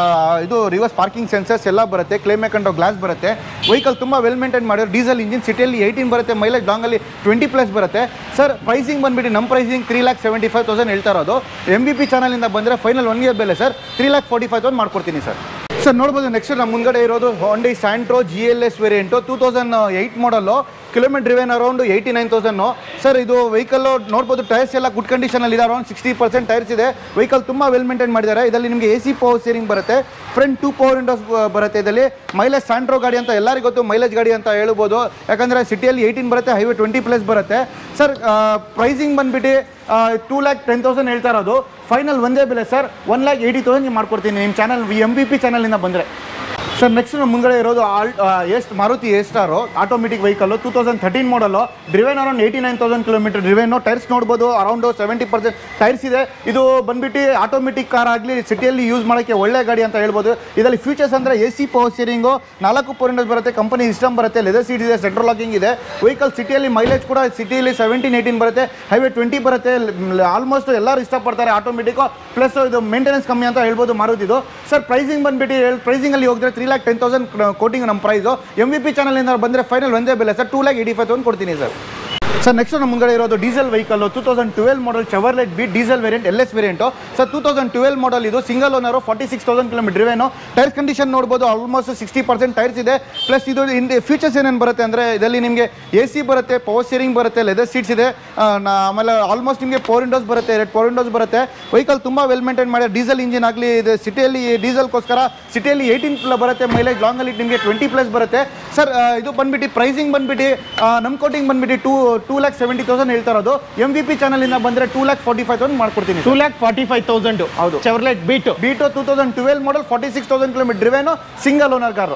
ಇದು ರಿವರ್ಸ್ ಪಾರ್ಕಿಂಗ್ ಸೆನ್ಸರ್ಸ್ ಎಲ್ಲ ಬರುತ್ತೆ ಕ್ಲೇಮ್ ಕಂಡೋ ಗ್ಲಾಸ್ ಬರುತ್ತೆ ವೆಹಿಕಲ್ ತುಂಬ ವೆಲ್ ಮೇಂಟೈನ್ ಮಾಡಿರೋ ಡೀಸೆಲ್ ಇಂಜಿನ್ ಸಿಟಿಯಲ್ಲಿ ಏಯ್ಟೀನ್ ಬರುತ್ತೆ ಮೈಲೇಜ್ ಲಾಂಗಲ್ಲಿ ಟ್ವೆಂಟಿ ಪ್ಲಸ್ ಬರುತ್ತೆ ಸರ್ ಪ್ರೈಸಿಂಗ್ ಬಂದುಬಿಟ್ಟು ನಮ್ಮ pricing three lakh seventy five thousand ಹೇಳ್ತಾ ಇರೋದು ಎಮ್ ಬಿ ಪಿ ಚಾನಲಿಂದ ಬಂದರೆ ಫೈನಲ್ ಒನ್ ಇಯರ್ ಬೆಲೆ sir three lakh forty five thousand ಮಾಡ್ಕೊಡ್ತೀನಿ ಸರ್ ಸರ್ ನೋಡ್ಬೋದು ನೆಕ್ಸ್ಟ್ ನಮ್ಮ ಮುಂದ್ಗಡೆ ಇರೋದು Hyundai Santro G L S variant two thousand eight model kilometre driven around eighty nine thousand sir ಇದು vehicle ನೋಡ್ಬೋದು ಟೈರ್ಸ್ ಎಲ್ಲ ಗುಡ್ ಕಂಡೀಷನಲ್ಲಿ ಇದೆ ಅರೌಂಡ್ ಸಿಕ್ಸ್ಟಿ ಪರ್ಸೆಂಟ್ ಟೈರ್ಸ್ ಇದೆ ವೆಹಿಕಲ್ ತುಂಬ ವೆಲ್ ಮೇಂಟೈನ್ ಮಾಡಿದ್ದಾರೆ ಇದರಲ್ಲಿ ನಿಮಗೆ ಎ ಸಿ ಪವರ್ ಸ್ಟೇರಿಂಗ್ ಬರುತ್ತೆ ಫ್ರಂಟ್ ಟೂ ಪವರ್ ವಿಂಡೋಸ್ ಬರುತ್ತೆ ಇದರಲ್ಲಿ ಮೈಲೇಜ್ ಸ್ಯಾಂಟ್ರೋ ಗಾಡಿ ಅಂತ ಎಲ್ಲರಿಗೂ ಗೊತ್ತು ಮೈಲೇಜ್ ಗಾಡಿ ಅಂತ ಹೇಳ್ಬೋದು ಯಾಕಂದರೆ ಸಿಟಿಯಲ್ಲಿ ಏಯ್ಟೀನ್ ಬರುತ್ತೆ ಹೈವೇ ಟ್ವೆಂಟಿ ಪ್ಲಸ್ ಬರುತ್ತೆ ಸರ್ ಪ್ರೈಸಿಂಗ್ ಬಂದ್ಬಿಟ್ಟು ಟೂ ಲ್ಯಾಕ್ ಟೆನ್ ತೌಸಂಡ್ ಹೇಳ್ತಾ ಇರೋದು ಫೈನಲ್ ಒಂದೇ ಬೆಲೆ sir one lakh eighty thousand ಮಾಡ್ಕೊಡ್ತೀನಿ ನಿಮ್ಮ ಚಾನಲ್ ಎಮ್ ಬಿ ಪಿ ಚಾನಲಿಂದ ಬಂದರೆ ಸರ್ ನೆಕ್ಸ್ಟ್ ನಮ್ಮ ಮುಂಗಡೆ ಇರೋದು ಆಲ್ ಎಷ್ಟು Maruti A Star automatic vehicle two thousand thirteen model driven around eighty nine thousand kilometre driven tyres ನೋಡ್ಬೋದು ಅರೌಂಡ್ ಸೆವೆಂಟಿ ಪರ್ಸೆಂಟ್ ಟೈರ್ಸ್ ಇದೆ ಇದು ಬಂದ್ಬಿಟ್ಟು ಆಟೋಮೆಟಿಕ್ ಕಾರ್ ಆಗಲಿ ಸಿಟಿಯಲ್ಲಿ ಯೂಸ್ ಮಾಡೋಕ್ಕೆ ಒಳ್ಳೆ ಗಾಡಿ ಅಂತ ಹೇಳ್ಬೋದು ಇದರಲ್ಲಿ ಫೀಚರ್ಸ್ ಅಂದರೆ ಎ ಸಿ ಪವರ್ ಸ್ಟೀರಿಂಗು ನಾಲ್ಕು ಪೋರಿಂಡೋಸ್ ಬರುತ್ತೆ ಕಂಪನಿ ಸಿಸ್ಟಮ್ ಬರುತ್ತೆ ಲೆದರ್ ಸೀಟ್ ಇದೆ ಸೆಂಟ್ರಲ್ ಲಾಕಿಂಗ್ ಇದೆ ವೆಹಿಕಲ್ ಸಿಟಿಯಲ್ಲಿ ಮೈಲೇಜ್ ಕೂಡ ಸಿಟಿಯಲ್ಲಿ ಸೆವೆಂಟೀನ್ ಏಯ್ಟೀನ್ ಬರುತ್ತೆ ಹೈವೇ ಟ್ವೆಂಟಿ ಬರುತ್ತೆ ಆಲ್ಮೋಸ್ಟ್ ಎಲ್ಲರೂ ಇಷ್ಟಪಡ್ತಾರೆ ಆಟೋಮೆಟಿಕ್ ಪ್ಲಸ್ ಇದು ಮೇಂಟೆನೆನ್ಸ್ ಕಮ್ಮಿ ಅಂತ ಹೇಳ್ಬೋದು ಮಾರುತಿದು ಸರ್ ಪ್ರೈಸಿಂಗ್ ಬಂದ್ಬಿಟ್ಟು ಪ್ರೈಸಿಂಗಲ್ಲಿ ಹೋಗಿದ್ರೆ three lakh ten thousand quoting ನಮ್ಮ ಪ್ರೈಸು ಎಮ್ ವಿ ಪಿ ಚಾನಲಿಂದ ಬಂದರೆ ಫೈನಲ್ ಒಂದೇ ಬೆಲೆ sir two lakh eighty five thousand ಕೊಡ್ತೀನಿ ಸರ್ ಸರ್ ನೆಕ್ಸ್ಟ್ ನಮ್ಮ ಮುಂಗಡೆ ಇರೋದು diesel vehicle two thousand twelve model Chevrolet Beat diesel variant L S variant sir two thousand twelve model ಇದು single owner forty six thousand kilometre driven tyres condition ನೋಡ್ಬೋದು almost sixty percent tyres ಇದೆ plus ಇದು ಇಂಡಿ features ಏನೇನು ಬರುತ್ತೆ ಅಂದರೆ ಇದರಲ್ಲಿ ನಿಮಗೆ ಎ ಸಿ ಬರುತ್ತೆ ಪವರ್ ಸ್ಟೀರಿಂಗ್ ಬರುತ್ತೆ ಲೆದರ್ ಸೀಟ್ಸ್ ಇದೆ ಆ, ನಾ- ಆಮೇಲೆ ಆಲ್ಮೋಸ್ಟ್ ನಿಮಗೆ ಪವರ್ ವಿಂಡೋಸ್ ಬರುತ್ತೆ ಎರಡು ಪವರ್ ವಿಂಡೋಸ್ ಬರುತ್ತೆ ವೆಹಿಕಲ್ ತುಂಬ ವೆಲ್ ಮೇಂಟೈನ್ ಮಾಡಿ ಡೀಸೆಲ್ ಇಂಜಿನ್ ಆಗಲಿ ಇದು ಸಿಟಿಯಲ್ಲಿ ಡೀಸೆಲ್ಗೋಸ್ಕರ ಸಿಟಿಯಲ್ಲಿ ಏಯ್ಟೀನ್ ಬರುತ್ತೆ ಮೈಲೇಜ್ ಲಾಂಗಲ್ಲಿ ನಿಮಗೆ ಟ್ವೆಂಟಿ ಪ್ಲಸ್ ಬರುತ್ತೆ ಸರ್ ಇದು ಬಂದ್ಬಿಟ್ಟು ಪ್ರೈಸಿಂಗ್ ಬಂದ್ಬಿಟ್ಟು ನಮ್ಮ ಕೋಟಿಂಗ್ ಬಂದ್ಬಿಟ್ಟು two two lakh seventy thousand ಹೇಳ್ತಾ ಇರೋದು ಎಮ್ ವಿ ಪಿ ಚಾನಲಿಂದ ಬಂದರೆ two lakh forty five thousand ಮಾಡ್ಕೊಡ್ತೀನಿ two lakh forty five thousand ಹೌದು. Chevrolet Beat Beat two thousand twelve model forty six thousand kilometre driven single owner car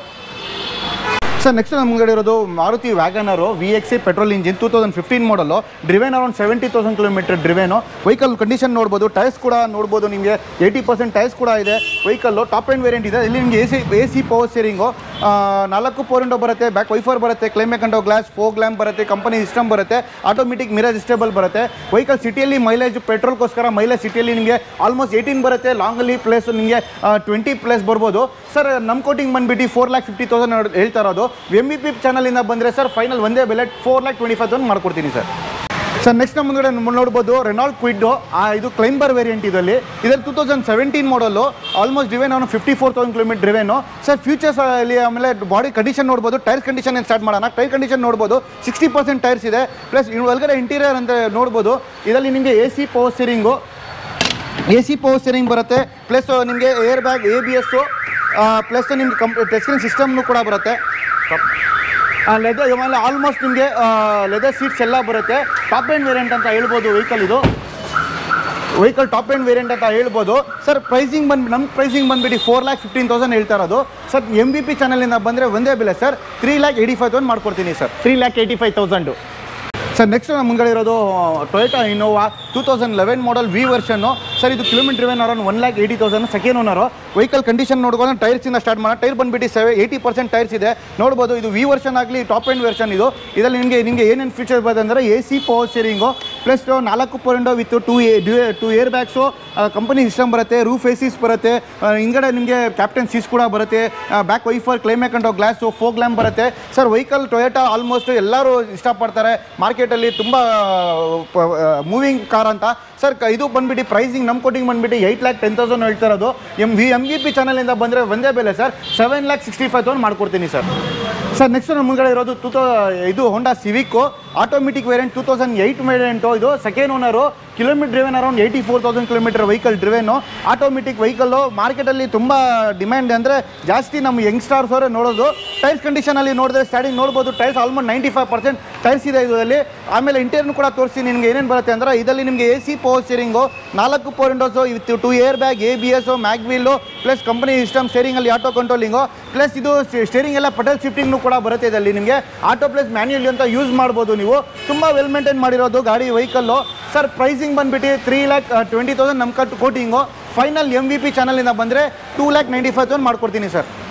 sir next ನಮ್ಮ ಮುಂಗಡೆ ಇರೋದು Maruti Wagon R V X C petrol engine two thousand fifteen model driven around seventy thousand kilometre driven vehicle condition ನೋಡ್ಬೋದು tyres ಕೂಡ ನೋಡ್ಬೋದು ನಿಮಗೆ eighty percent tyres ಕೂಡ ಇದೆ vehicle top end variant ಇದೆ ಇಲ್ಲಿ ನಿಮಗೆ A C A C power steering ನಾಲ್ಕು ಪವರ್ ವಿಂಡೋ ಬರುತ್ತೆ ಬ್ಯಾಕ್ ವೈಫರ್ ಬರುತ್ತೆ climate control glass fog lamp ಬರುತ್ತೆ ಕಂಪನಿ ಸಿಸ್ಟಮ್ ಬರುತ್ತೆ ಆಟೋಮೆಟಿಕ್ ಮಿರರ್ ಸ್ಟೇಬಲ್ ಬರುತ್ತೆ ವೆಹಿಕಲ್ ಸಿಟಿಯಲ್ಲಿ ಮೈಲೇಜ್ ಪೆಟ್ರೋಲ್ಗೋಸ್ಕರ ಮೈಲೇಜ್ ಸಿಟಿಯಲ್ಲಿ ನಿಮಗೆ ಆಲ್ಮೋಸ್ಟ್ ಏಯ್ಟೀನ್ ಬರುತ್ತೆ ಲಾಂಗಲ್ಲಿ ಪ್ಲೇಸ್ ನಿಮಗೆ ಟ್ವೆಂಟಿ ಪ್ಲೇಸ್ ಬರ್ಬೋದು ಸರ್ ನಮ್ಮ ಕೋಟಿಂಗ್ ಬಂದ್ಬಿಟ್ಟು ಫೋರ್ ಲ್ಯಾಕ್ ಫಿಫ್ಟಿ ತೌಸಂಡ್ ಹೇಳ್ತಾ ಇರೋದು ಎಮ್ ಬಿ ಪಿ ಚಾನಲಿಂದ ಬಂದರೆ ಸರ್ ಫೈನಲ್ ಒಂದೇ ಬೆಲೆ four lakh twenty five thousand ಮಾಡ್ಕೊಡ್ತೀನಿ ಸರ್ ಸರ್ ನೆಕ್ಸ್ಟ್ ನಮ್ಮ ಮುಂದ್ಗಡೆ ನಮ್ಮ ನೋಡ್ಬೋದು ರೆನಾಲ್ಡ್ ಕ್ವಿಡ್ಡು ಇದು ಕ್ಲೈಂಬರ್ ವೇರಿಯಂಟ್ ಇದರಲ್ಲಿ ಇದರಲ್ಲಿ two thousand seventeen model almost driven ಅವನು fifty four thousand kilometre driven sir features ಅಲ್ಲಿ ಆಮೇಲೆ ಬಾಡಿ ಕಂಡೀಷನ್ ನೋಡ್ಬೋದು ಟೈರ್ ಕಂಡೀಷನ್ ಸ್ಟಾರ್ಟ್ ಮಾಡೋಣ ಟೈರ್ ಕಂಡೀಷನ್ ನೋಡ್ಬೋದು ಸಿಕ್ಸ್ಟಿ ಪರ್ಸೆಂಟ್ ಟೈರ್ಸ್ ಇದೆ ಪ್ಲಸ್ ಒಳಗಡೆ ಇಂಟೀರಿಯರ್ ಅಂತ ನೋಡ್ಬೋದು ಇದರಲ್ಲಿ ನಿಮಗೆ A C power steering A C power steering ಬರುತ್ತೆ ಪ್ಲಸ್ ನಿಮಗೆ air bag A B S plus ನಿಮ್ಗೆ ಕಂಪ್ ಟೆಸ್ಟಿಂಗ್ ಸಿಸ್ಟಮ್ನು ಕೂಡ ಬರುತ್ತೆ ಲೆದರ್ ಆಮೇಲೆ ಆಲ್ಮೋಸ್ಟ್ ನಿಮಗೆ ಲೆದರ್ ಸೀಟ್ಸ್ ಎಲ್ಲ ಬರುತ್ತೆ ಟಾಪ್ ಆ್ಯಂಡ್ ವೇರಿಯಂಟ್ ಅಂತ ಹೇಳ್ಬೋದು ವೆಹಿಕಲ್ ಇದು ವೆಹಿಕಲ್ ಟಾಪ್ ಆ್ಯಂಡ್ ವೇರಿಯಂಟ್ ಅಂತ ಹೇಳ್ಬೋದು ಸರ್ ಪ್ರೈಸಿಂಗ್ ಬಂದು ನಮ್ಮ ಪ್ರೈಸಿಂಗ್ ಬಂದ್ಬಿಟ್ಟು ಫೋರ್ ಲ್ಯಾಕ್ ಫಿಫ್ಟೀನ್ ತೌಸಂಡ್ ಹೇಳ್ತಾ ಇರೋದು ಸರ್ ಎಮ್ ಬಿ ಪಿ ಚಾನಲಿಂದ ಬಂದರೆ ಒಂದೇ ಬೆಲೆ sir three lakh eighty five thousand ಮಾಡ್ಕೊಡ್ತೀನಿ sir three lakh eighty five thousand sir next ನಮ್ಮ ಮುಂಗಡೆ ಇರೋದು Toyota Innova two thousand eleven model V version sir ಇದು ಕಿಲೋಮೀಟರ್ ವೆನ್ around one lakh eighty thousand second owner vehicle condition ನೋಡ್ಕೊಂಡು ಟೈರ್ಸಿಂದ ಸ್ಟಾರ್ಟ್ ಮಾಡೋಣ tyre ಬಂದ್ಬಿಟ್ಟು ಸೆವೆ ಏಯ್ಟಿ ಪರ್ಸೆಂಟ್ ಟೈರ್ಸ್ ಇದೆ ನೋಡ್ಬೋದು ಇದು ವಿ ವರ್ಷನ್ ಆಗಲಿ ಟಾಪ್ ಎಂಡ್ ವರ್ಷನ್ ಇದು ಇದರಲ್ಲಿ ನಿಮಗೆ ನಿಮಗೆ ಏನೇನು ಫೀಚರ್ಸ್ ಬರುತ್ತೆ ಅಂದರೆ A C power steering plus ನಾಲ್ಕು power window with two uh two air bags company system ಬರುತ್ತೆ ರೂಫ್ ಎಸಿಸ್ ಬರುತ್ತೆ ಆ, ಹಿಂದ್ಗಡೆ ನಿಮಗೆ ಕ್ಯಾಪ್ಟನ್ ಸೀಸ್ ಕೂಡ ಬರುತ್ತೆ back wiper climate control glass fog lamp ಬರುತ್ತೆ ಸರ್ ವೆಹಿಕಲ್ ಟೊಯೋಟಾ ಆಲ್ಮೋಸ್ಟ್ ಎಲ್ಲರೂ ಇಷ್ಟಪಡ್ತಾರೆ ಮಾರ್ಕೆಟಲ್ಲಿ ತುಂಬ ಮೂವಿಂಗ್ ಕಾರ್ ಅಂತ ಸರ್ ಕ- ಇದು ಬಂದ್ಬಿಟ್ಟು ಪ್ರೈಸಿಂಗ್ ನಮ್ಮ ಕೋಟಿಂಗ್ ಬಂದ್ಬಿಟ್ಟು ಏಯ್ಟ್ ಲ್ಯಾಕ್ ಟೆನ್ ತೌಸಂಡ್ ಹೇಳ್ತಾ ಇರೋದು M V M V P ಚಾನಲಿಂದ ಬಂದರೆ ಒಂದೇ ಬೆಲೆ sir seven lakh sixty five thousand ಮಾಡ್ಕೊಡ್ತೀನಿ ಸರ್ ಸರ್ ನೆಕ್ಸ್ಟ್ ನಮ್ಮ ಮುಂದ್ಗಡೆ ಇರೋದು ಟೂ ತೌ ಇದು Honda Civic automatic variant two thousand eight variant ಇದು second owner kilometre driven around eighty four thousand kilometre vehicle driven automatic vehicle ಮಾರ್ಕೆಟಲ್ಲಿ ತುಂಬ ಡಿಮ್ಯಾಂಡ್ ಅಂದರೆ ಜಾಸ್ತಿ ನಮ್ಮ ಯಂಗ್ಸ್ಟಾರ್ಸ್ ಅವರೇ ನೋಡೋದು ಟೈರ್ಸ್ ಕಂಡೀಷನಲ್ಲಿ ನೋಡಿದ್ರೆ ಸ್ಟಾರ್ಟಿಂಗ್ ನೋಡ್ಬೋದು tyres almost ninety five percent tyres ಇದೆ ಇದರಲ್ಲಿ ಆಮೇಲೆ ಇಂಟೀರಿಯರ್ನು ಕೂಡ ತೋರಿಸಿ ನಿಮಗೆ ಏನೇನು ಬರುತ್ತೆ ಅಂದರೆ ಇದರಲ್ಲಿ ನಿಮಗೆ ಎ ಸಿ ಪವರ್ ಸ್ಟೀರಿಂಗು ನಾಲ್ಕು power windows with two air bag A B S mag wheel plus company system ಸ್ಟೇರಿಂಗಲ್ಲಿ ಆಟೋ ಕಂಟ್ರೋಲಿಂಗು ಪ್ಲಸ್ ಇದು ಸ್ಟೇರಿಂಗ್ ಎಲ್ಲ ಪಟಲ್ ಶಿಫ್ಟಿಂಗ್ನು ಕೂಡ ಬರುತ್ತೆ ಇದರಲ್ಲಿ ನಿಮಗೆ ಆಟೋ ಪ್ಲಸ್ ಮ್ಯಾನ್ಯುಯಲಿ ಅಂತ ಯೂಸ್ ಮಾಡ್ಬೋದು ನೀವು ತುಂಬ ವೆಲ್ ಮೇಂಟೈನ್ ಮಾಡಿರೋದು ಗಾಡಿ ವೆಹಿಕಲ್ಲು ಸರ್ ಪ್ರೈಸಿಂಗ್ ಬಂದ್ಬಿಟ್ಟು ತ್ರೀ ಲ್ಯಾಕ್ ಟ್ವೆಂಟಿ ತೌಸಂಡ್ ನಮ್ಮ cut quoting final M V P ಚಾನಲಿಂದ ಬಂದರೆ two lakh ninety five thousand ಮಾಡ್ಕೊಡ್ತೀನಿ ಸರ್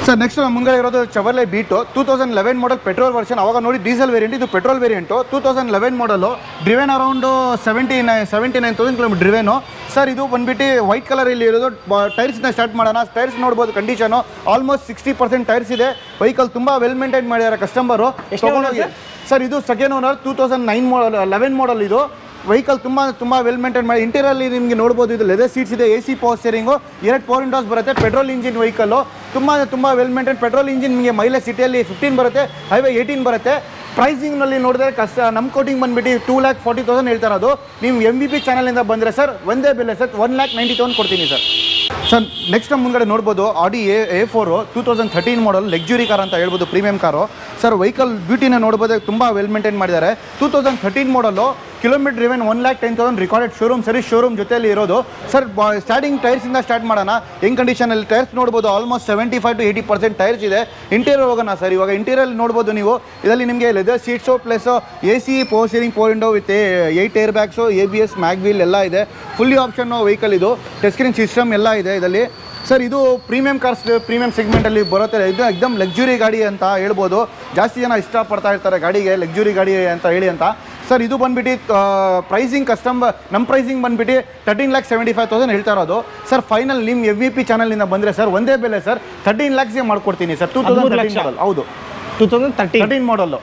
ಸರ್ ನೆಕ್ಸ್ಟ್ ನಮ್ಮ ಮುಂದೆ ಇರೋದು Chevrolet Beat two thousand eleven model petrol version ಅವಾಗ ನೋಡಿ ಡೀಸೆಲ್ ವೇರಿಯಂಟ್ ಇದು petrol variant two thousand eleven model driven around seventy nine seventy nine thousand kilometre driven sir ಇದು ಬಂದ್ಬಿಟ್ಟು white colour ಇಲ್ಲಿ ಇರೋದು ಟೈರ್ಸ್ನ ಸ್ಟಾರ್ಟ್ ಮಾಡೋಣ ಟೈರ್ಸ್ ನೋಡ್ಬೋದು condition almost sixty percent tyres ಇದೆ ವೆಹಿಕಲ್ ತುಂಬ ವೆಲ್ ಮೇಂಟೈನ್ ಮಾಡಿದ್ದಾರೆ ಕಸ್ಟಮರು ಎಷ್ಟನೇ owner sir? ಸರ್ ಇದು second owner two thousand nine model eleven model ಇದು ವೆಹಿಕಲ್ ತುಂಬ ತುಂಬ ವೆಲ್ ಮೇಂಟೈನ್ ಮಾಡಿ ಇಂಟೀರಿಯರ್ಲಿ ನಿಮಗೆ ನೋಡ್ಬೋದು ಇದು ಲೆದರ್ ಸೀಟ್ಸ್ ಇದೆ ಎ ಸಿ ಪವರ್ ಸ್ಟೇರಿಂಗು ಎರಡು ಪವರ್ ವಿಂಡೋಸ್ ಬರುತ್ತೆ ಪೆಟ್ರೋಲ್ ಇಂಜಿನ್ ವೆಹಿಕಲ್ಲು ತುಂಬ ತುಂಬ ವೆಲ್ ಮೇಂಟೈನ್ ಪೆಟ್ರೋಲ್ ಇಂಜಿನ್ ನಿಮಗೆ ಮೈಲೇಜ್ ಸಿಟಿಯಲ್ಲಿ ಫಿಫ್ಟೀನ್ ಬರುತ್ತೆ ಹೈವೇ ಏಯ್ಟೀನ್ ಬರುತ್ತೆ ಪ್ರೈಸಿಂಗ್ನಲ್ಲಿ ನೋಡಿದ್ರೆ ಕಷ್ಟ ನಮ್ಮ ಕೋಟಿಂಗ್ ಬಂದ್ಬಿಟ್ಟು ಟೂ ಲ್ಯಾಕ್ ಫಾರ್ಟಿ ತೌಸಂಡ್ ಹೇಳ್ತಾ ಇರೋದು ನೀವು ಎಮ್ ಬಿ ಪಿ ಚಾನಲಿಂದ ಬಂದರೆ ಸರ್ ಒಂದೇ ಬೆಲೆ sir one lakh ninety thousand ಕೊಡ್ತೀನಿ ಸರ್ ಸರ್ ನೆಕ್ಸ್ಟ್ ನಮ್ಮ ಮುಂದ್ಗಡೆ ನೋಡ್ಬೋದು Audi A A four two thousand thirteen model luxury car ಅಂತ ಹೇಳ್ಬೋದು ಪ್ರೀಮಿಯಂ ಕಾರು ಸರ್ ವೆಹಿಕಲ್ ಬ್ಯೂಟಿನ ನೋಡ್ಬೋದು ತುಂಬ ವೆಲ್ ಮೇಂಟೈನ್ ಮಾಡಿದ್ದಾರೆ two thousand thirteen model kilometre driven one lakh ten thousand recorded showroom ಸರಿ ಶೋರೂಮ್ ಜೊತೆಯಲ್ಲಿ ಇರೋದು ಸರ್ ಸ್ಟಾರ್ಟಿಂಗ್ ಟೈರ್ಸಿಂದ ಸ್ಟಾರ್ಟ್ ಮಾಡೋಣ ಹೆಂಗ್ ಕಂಡೀಷನಲ್ಲಿ ಟೈರ್ಸ್ ನೋಡ್ಬೋದು almost seventy five to eighty percent tyres ಇದೆ ಇಂಟೀರಿಯರ್ ಹೋಗೋಣ ಸರ್ ಇವಾಗ ಇಂಟೀರಿಯರ್ ನೋಡ್ಬೋದು ನೀವು ಇದರಲ್ಲಿ ನಿಮಗೆ leather seats plus A C power steering power window with eight air bags A B S mag wheel ಎಲ್ಲ ಇದೆ ಫುಲ್ಲಿ ಆಪ್ಷನ್ ವೆಹಿಕಲ್ ಇದು ಟಚ್ ಸ್ಕ್ರೀನ್ ಸಿಸ್ಟಮ್ ಎಲ್ಲ ಇದೆ ಇದರಲ್ಲಿ ಸರ್ ಇದು ಪ್ರೀಮಿಯಂ ಕಾರ್ಸ್ ಪ್ರೀಮಿಯಂ ಸೆಗ್ಮೆಂಟಲ್ಲಿ ಬರುತ್ತೆ ಇದು ಎಕ್ದಮ್ ಲಕ್ಸುರಿ ಗಾಡಿ ಅಂತ ಹೇಳ್ಬೋದು ಜಾಸ್ತಿ ಜನ ಇಷ್ಟಪಡ್ತಾ ಇರ್ತಾರೆ ಗಾಡಿಗೆ ಲಕ್ಸುರಿ ಗಾಡಿ ಅಂತ ಹೇಳಿ ಅಂತ ಸರ್ ಇದು ಬಂದ್ಬಿಟ್ಟು ಪ್ರೈಸಿಂಗ್ ಕಸ್ಟಮರ್ ನಮ್ಮ ಪ್ರೈಸಿಂಗ್ ಬಂದ್ಬಿಟ್ಟು thirteen lakh seventy five thousand ಹೇಳ್ತಾ ಇರೋದು ಸರ್ ಫೈನಲ್ ನಿಮ್ಮ ಎವ್ ವಿ ಪಿ ಚಾನಲಿಂದ ಬಂದರೆ ಸರ್ ಒಂದೇ ಬೆಲೆ ಸರ್ ತರ್ಟೀನ್ ಲ್ಯಾಕ್ಸ್ಗೆ ಮಾಡ್ಕೊಡ್ತೀನಿ ಸರ್ ಟೂ ಹದಿಮೂರು ತೌಸಂಡ್ ಲಕ್ಷ. ಮಾಡಲ್ ಹೌದು two thousand thirty thirteen model